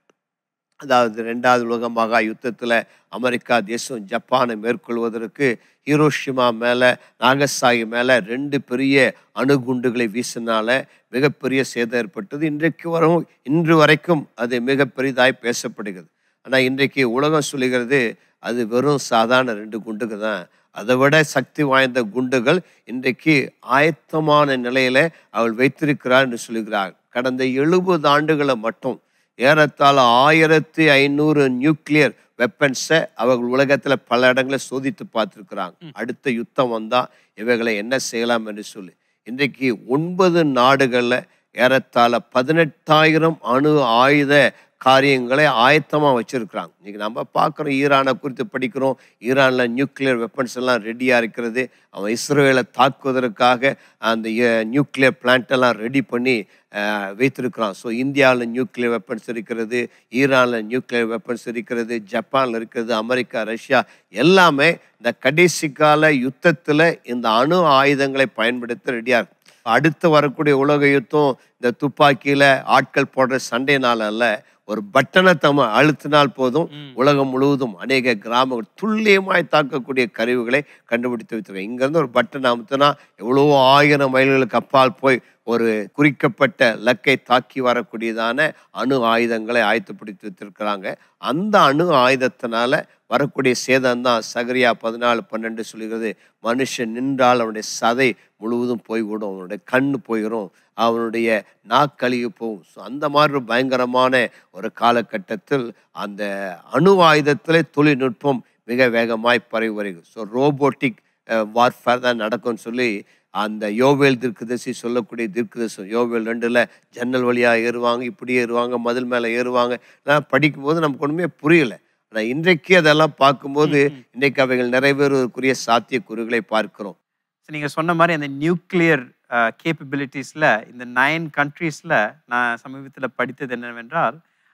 அதாவது ரெண்டாவது உலக மகா யுத்தத்தில் அமெரிக்கா தேசம் ஜப்பானை மேற்கொள்வதற்கு ஹீரோஷிமா மேலே நாகசாகி மேலே ரெண்டு பெரிய அணுகுண்டுகளை வீசினால மிகப்பெரிய சேதம் ஏற்பட்டது இன்றைக்கு வரும் இன்று வரைக்கும் அது மிக பெரிதாய் பேசப்படுகிறது ஆனால் இன்றைக்கு உலகம் சொல்லுகிறது அது வெறும் சாதாரண ரெண்டு குண்டுக்கு தான் அதை விட சக்தி வாய்ந்த குண்டுகள் இன்றைக்கு ஆயத்தமான நிலையில அவள் வைத்திருக்கிறார் என்று சொல்லுகிறார் கடந்த எழுபது ஆண்டுகளை மட்டும் ஏறத்தாழ ஆயிரத்தி ஐநூறு நியூக்ளியர் வெப்பன்ஸை அவர்கள் உலகத்தில் பல இடங்களை சோதித்து பார்த்துருக்குறாங்க அடுத்த யுத்தம் வந்தால் இவைகளை என்ன செய்யலாம் என்று சொல்லி இன்றைக்கு ஒன்பது நாடுகளில் ஏறத்தாழ பதினெட்டாயிரம் அணு ஆயுத காரியங்களை ஆயத்தமாக வச்சுருக்குறாங்க இன்றைக்கி நம்ம பார்க்குறோம் ஈரானை குறித்து படிக்கிறோம் ஈரானில் நியூக்ளியர் வெப்பன்ஸ் எல்லாம் ரெடியாக இருக்கிறது அவன் இஸ்ரேலை தாக்குவதற்காக அந்த நியூக்ளியர் பிளான்ட் எல்லாம் ரெடி பண்ணி அஹ், வைத்திருக்கிறான் ஸோ இந்தியாவில் நியூக்ளியர் வெப்பன்ஸ் இருக்கிறது ஈரானில் நியூக்ளியர் வெப்பன்ஸ் இருக்கிறது ஜப்பானில் இருக்கிறது அமெரிக்கா ரஷ்யா எல்லாமே இந்த கடைசி கால யுத்தத்தில் இந்த அணு ஆயுதங்களை பயன்படுத்த ரெடியாக இருக்கு அடுத்து வரக்கூடிய உலக யுத்தம் இந்த துப்பாக்கியில ஆட்கள் போடுற சண்டைனால அல்ல ஒரு பட்டனை தம அழுத்தினால் போதும் உலகம் முழுவதும் அநேக கிராமங்கள் துல்லியமாய் தாக்கக்கூடிய கருவிகளை கண்டுபிடித்து வைத்திருக்கோம் இங்கேருந்து ஒரு பட்டன் அமுத்தினா எவ்வளோ ஆயிரம் மைல்களுக்கு அப்பால் போய் ஒரு குறிக்கப்பட்ட லக்கை தாக்கி வரக்கூடியதான அணு ஆயுதங்களை ஆயத்தப்படுத்தி வைத்திருக்கிறாங்க அந்த அணு ஆயுதத்தினால வரக்கூடிய சேதம் தான் சகரியா பதினாலு பன்னெண்டு சொல்லுகிறது மனுஷன் நின்றால் அவனுடைய சதை முழுவதும் போய்விடும் அவனுடைய கண் போயிடும் அவனுடைய நாக்கழுகி போகும் ஸோ அந்த மாதிரி ஒரு பயங்கரமான ஒரு காலகட்டத்தில் அந்த அணு ஆயுதத்திலே தொழில்நுட்பம் மிக வேகமாய் பரவி வருகிறது ஸோ ரோபோட்டிக் வார்ஃபேர் தான் நடக்கும்னு சொல்லி அந்த யோவேல் தீர்க்கதரிசி சொல்லக்கூடிய தீர்க்கதரிசனம் யோவேல் ரெண்டில் ஜன்னல் வழியாக ஏறுவாங்க இப்படி ஏறுவாங்க மதில் மேலே ஏறுவாங்க இதெல்லாம் படிக்கும்போது நமக்கு ஒன்றுமே புரியல ஆனால் இன்றைக்கு அதெல்லாம் பார்க்கும்போது இன்றைக்கு அவைகள் நிறைவேறுவதற்குரிய சாத்தியக்கூறுகளை பார்க்கிறோம் ஸோ நீங்கள் சொன்ன மாதிரி அந்த நியூக்ளியர் கேப்பபிலிட்டிஸில் இந்த நைன் கண்ட்ரீஸில் நான் சமீபத்தில் படித்தது என்னவென்றால்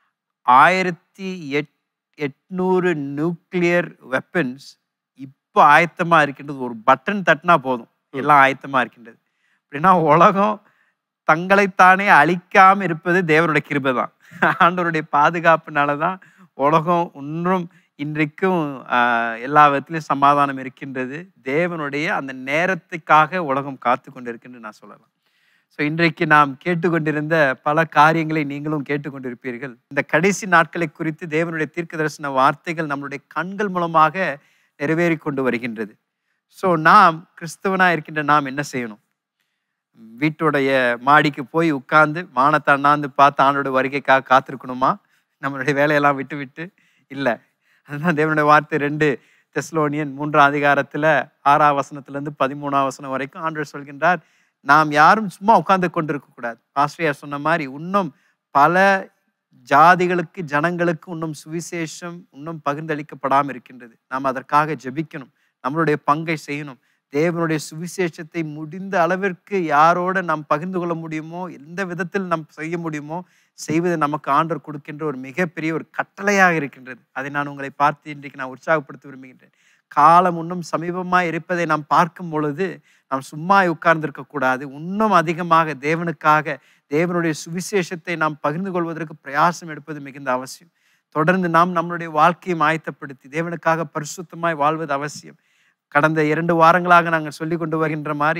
ஆயிரத்தி எட் எட்நூறு நியூக்ளியர் வெப்பன்ஸ் இப்போ ஆயத்தமாக இருக்கின்றது ஒரு பட்டன் தட்டினா போதும் எல்லாம் ஆயத்தமாக இருக்கின்றது அப்படின்னா உலகம் தங்களைத்தானே அழிக்காமல் இருப்பது தேவனுடைய கிருபை தான் ஆண்டவருடைய பாதுகாப்புனால தான் உலகம் ஒன்றும் இன்றைக்கும் ஆஹ், எல்லா விதத்திலையும் சமாதானம் இருக்கின்றது தேவனுடைய அந்த நேரத்துக்காக உலகம் காத்து கொண்டு இருக்கின்றது நான் சொல்லலாம் ஸோ இன்றைக்கு நாம் கேட்டுக்கொண்டிருந்த பல காரியங்களை நீங்களும் கேட்டுக்கொண்டிருப்பீர்கள் இந்த கடைசி நாட்களை குறித்து தேவனுடைய தீர்க்க தரிசன வார்த்தைகள் நம்மளுடைய கண்கள் மூலமாக நிறைவேறி கொண்டு வருகின்றது ஸோ நாம் கிறிஸ்தவனா இருக்கின்ற நாம் என்ன செய்யணும் வீட்டுடைய மாடிக்கு போய் உட்கார்ந்து வானத்தை அண்ணாந்து பார்த்து ஆண்டோட வருகைக்காக காத்திருக்கணுமா நம்மளுடைய வேலையெல்லாம் விட்டு விட்டு இல்லை அதுதான் தேவனுடைய வார்த்தை ரெண்டு தெஸ்லோனியன் மூன்றாம் அதிகாரத்தில் ஆறாம் வசனத்திலேருந்து பதிமூணாம் வசனம் வரைக்கும் ஆண்டவர் சொல்கின்றார் நாம் யாரும் சும்மா உட்கார்ந்து கொண்டிருக்க கூடாது பாஸ்ரியார் சொன்ன மாதிரி இன்னும் பல ஜாதிகளுக்கு ஜனங்களுக்கு இன்னும் சுவிசேஷம் இன்னும் பகிர்ந்தளிக்கப்படாமல் இருக்கின்றது நாம் அதற்காக ஜெபிக்கணும் நம்மளுடைய பங்கை செய்யணும் தேவனுடைய சுவிசேஷத்தை முடிந்த அளவிற்கு யாரோட நாம் பகிர்ந்து கொள்ள முடியுமோ எந்த விதத்தில் நாம் செய்ய முடியுமோ செய்வது நமக்கு ஆண்டவர் கொடுக்கின்ற ஒரு மிகப்பெரிய ஒரு கட்டளையாக இருக்கின்றது அதை நான் உங்களை பார்த்து இன்றைக்கு நான் உற்சாகப்படுத்த விரும்புகின்றேன் காலம் இன்னும் சமீபமாக இருப்பதை நாம் பார்க்கும் பொழுது நாம் சும்மா உட்கார்ந்திருக்க கூடாது இன்னும் அதிகமாக தேவனுக்காக தேவனுடைய சுவிசேஷத்தை நாம் பகிர்ந்து கொள்வதற்கு பிரயாசம் எடுப்பது மிகுந்த அவசியம் தொடர்ந்து நாம் நம்மளுடைய வாழ்க்கையை ஆயத்தப்படுத்தி தேவனுக்காக பரிசுத்தமாய் வாழ்வது அவசியம் கடந்த இரண்டு வாரங்களாக நாங்கள் சொல்லி கொண்டு வருகின்ற மாதிரி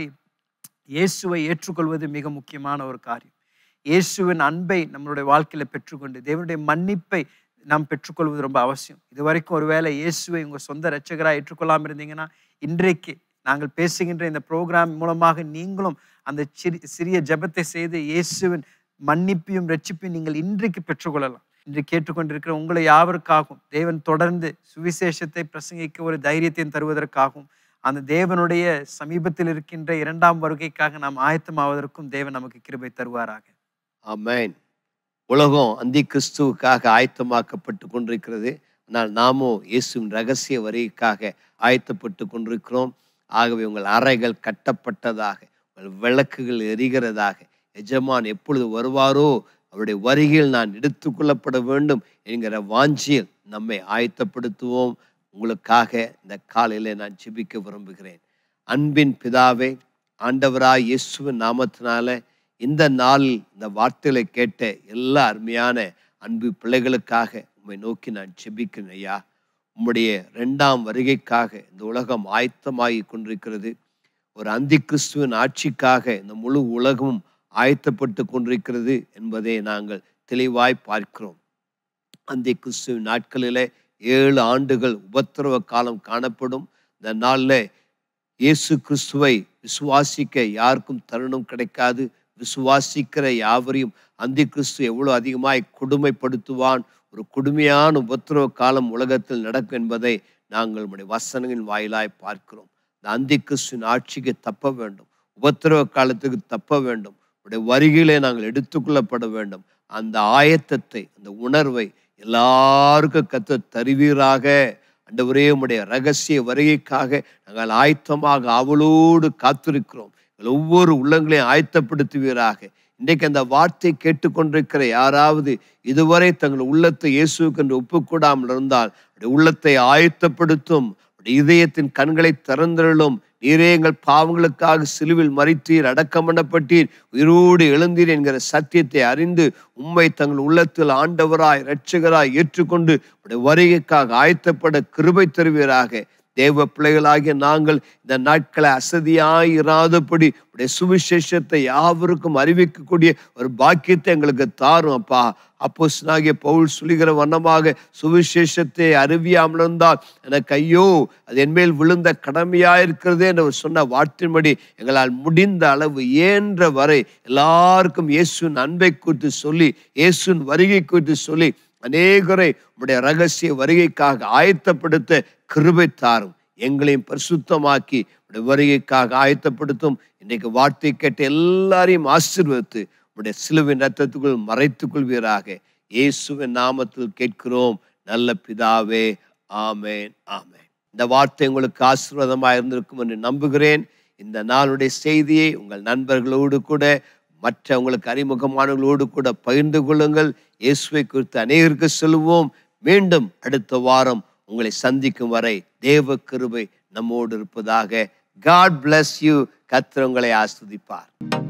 இயேசுவை ஏற்றுக்கொள்வது மிக முக்கியமான ஒரு காரியம் இயேசுவின் அன்பை நம்மளுடைய வாழ்க்கையில பெற்றுக்கொண்டு தேவனுடைய மன்னிப்பை நாம் பெற்றுக்கொள்வது ரொம்ப அவசியம் இது வரைக்கும் ஒருவேளை இயேசுவை உங்க சொந்த இரட்சகராக ஏற்றுக்கொள்ளாமல் இருந்தீங்கன்னா இன்றைக்கு நாங்கள் பேசுகின்ற இந்த ப்ரோக்ராம் மூலமாக நீங்களும் அந்த சிறி சிறிய ஜெபத்தை செய்து இயேசுவின் மன்னிப்பையும் ரட்சிப்பையும் நீங்கள் இன்றைக்கு பெற்றுக்கொள்ளலாம் இன்று கேட்டுக்கொண்டிருக்கிற உங்களை யாவருக்காகவும் தேவன் தொடர்ந்து சுவிசேஷத்தை பிரசங்கிக்க ஒரு தைரியத்தையும் தருவதற்காகவும் அந்த தேவனுடைய சமீபத்தில் இருக்கின்ற இரண்டாம் வருகைக்காக நாம் ஆயத்தமாவதற்கும் தேவன் நமக்கு கிருபை தருவாராக ஆமென் உலகம் அந்தி கிறிஸ்துவுக்காக ஆயத்தமாக்கப்பட்டு கொண்டிருக்கிறது ஆனால் நாமோ இயேசுவின் ரகசிய வருகைக்காக ஆயத்தப்பட்டு கொண்டிருக்கிறோம் ஆகவே உங்கள் அறைகள் கட்டப்பட்டதாக உங்கள் விளக்குகள் எரிகிறதாக எஜமான் எப்பொழுது வருவாரோ அவருடைய வருகையில் நான் எடுத்துக்கொள்ளப்பட வேண்டும் என்கிற வாஞ்சியில் நம்மை ஆயத்தப்படுத்துவோம் உங்களுக்காக இந்த காலையில நான் ஜெபிக்க விரும்புகிறேன் அன்பின் பிதாவே ஆண்டவராய் இயேசுவின் நாமத்தினால இந்த நாளில் இந்த வார்த்தைகளை கேட்ட எல்லா அருமையான அன்பு பிள்ளைகளுக்காக உம்மை நோக்கி நான் ஜெபிக்கிறேன் ஐயா உம்முடைய ரெண்டாம் வருகைக்காக இந்த உலகம் ஆயத்தமாகி கொண்டிருக்கிறது ஒரு அந்தி கிறிஸ்துவின் ஆட்சிக்காக இந்த முழு உலகமும் ஆயத்தப்பட்டு கொண்டிருக்கிறது என்பதை நாங்கள் தெளிவாய் பார்க்கிறோம் அந்தி கிறிஸ்துவின் நாட்களிலே ஏழு ஆண்டுகள் உபத்திரவ காலம் காணப்படும் இந்த நாளில் இயேசு கிறிஸ்துவை விசுவாசிக்க யாருக்கும் தருணம் கிடைக்காது விசுவாசிக்கிற யாவரையும் அந்தி கிறிஸ்து எவ்வளவு அதிகமாய் கொடுமைப்படுத்துவான் ஒரு கொடுமையான உபத்திரவ காலம் உலகத்தில் நடக்கும் என்பதை நாங்கள் நம்முடைய வசனங்களின் வாயிலாய் பார்க்கிறோம் இந்த அந்தி கிறிஸ்துவின் ஆட்சிக்கு தப்ப வேண்டும் உபத்திரவ காலத்துக்கு தப்ப வேண்டும் உடைய வருகையிலே நாங்கள் எடுத்துக்கொள்ளப்பட வேண்டும் அந்த ஆயத்தத்தை அந்த உணர்வை எல்லாருக்கும் கத்த தருவீராக அண்டவரே உம்முடைய ரகசிய வருகைக்காக நாங்கள் ஆயத்தமாக அவளோடு காத்திருக்கிறோம் எங்கள் ஒவ்வொரு உள்ளங்களையும் ஆயத்தப்படுத்துவீராக இன்றைக்கு அந்த வார்த்தை கேட்டுக்கொண்டிருக்கிற யாராவது இதுவரை தங்கள் உள்ளத்தை இயேசுவுக்கு என்று ஒப்புக்கூடாமல் இருந்தால் அவருடைய உள்ளத்தை ஆயத்தப்படுத்தும் அவருடைய இதயத்தின் கண்களை திறந்திரளும் நீரே எங்கள் பாவங்களுக்காக சிலுவில் மறித்தீர் அடக்கம் பண்ணப்பட்டீர் உயிரோடு எழுந்தீர் என்கிற சத்தியத்தை அறிந்து உம்மை தங்கள் உள்ளத்தில் ஆண்டவராய் இரட்சகராய் ஏற்றுக்கொண்டு உடைய வருகைக்காக ஆயத்தப்பட கிருபை தருவீராக தேவ பிள்ளைகளாகிய நாங்கள் இந்த நாட்களை அசதியாய் இராதபடி உடைய சுவிசேஷத்தை யாவருக்கும் அறிவிக்கக்கூடிய ஒரு பாக்கியத்தை எங்களுக்கு தாரும் அப்பா அப்போ பவுல் சொல்லுகிற வண்ணமாக சுவிசேஷத்தை அறிவியாமல் இருந்தால் எனக்கு ஐயோ அது என்மேல் விழுந்த கடமையாயிருக்கிறதே என்று அவர் சொன்ன வார்த்தையின்படி எங்களால் முடிந்த அளவு இயன்ற வரை எல்லாருக்கும் இயேசுவின் அன்பை குறித்து சொல்லி இயேசுவின் வருகை குறித்து சொல்லி அநேகரை உடைய ரகசிய வருகைக்காக ஆயத்தப்படுத்த கிருபை தாரும் எங்களையும் பரிசுத்தமாக்கி உடைய வருகைக்காக ஆயத்தப்படுத்தும் இன்னைக்கு வார்த்தை கேட்ட எல்லாரையும் ஆசீர்வதித்து உடைய சிலுவின் ரத்தத்துக்குள் மறைத்துக் கொள்வீராக இயேசுவின் நாமத்தில் கேட்கிறோம் நல்ல பிதாவே ஆமேன் ஆமேன் இந்த வார்த்தை உங்களுக்கு ஆசீர்வாதமாக இருந்திருக்கும் என்று நம்புகிறேன் இந்த நாளுடைய செய்தியை உங்கள் நண்பர்களோடு கூட மற்ற உங்களுக்கு அறிமுகமானவர்களோடு கூட பகிர்ந்து கொள்ளுங்கள் இயேசுவை குறித்து அநேகருக்கு சொல்லுவோம் மீண்டும் அடுத்த வாரம் உங்களை சந்திக்கும் வரை தேவ கிருபை நம்மோடு இருப்பதாக காட் bless யூ கர்த்தர் உங்களை ஆஸ்வதிப்பார்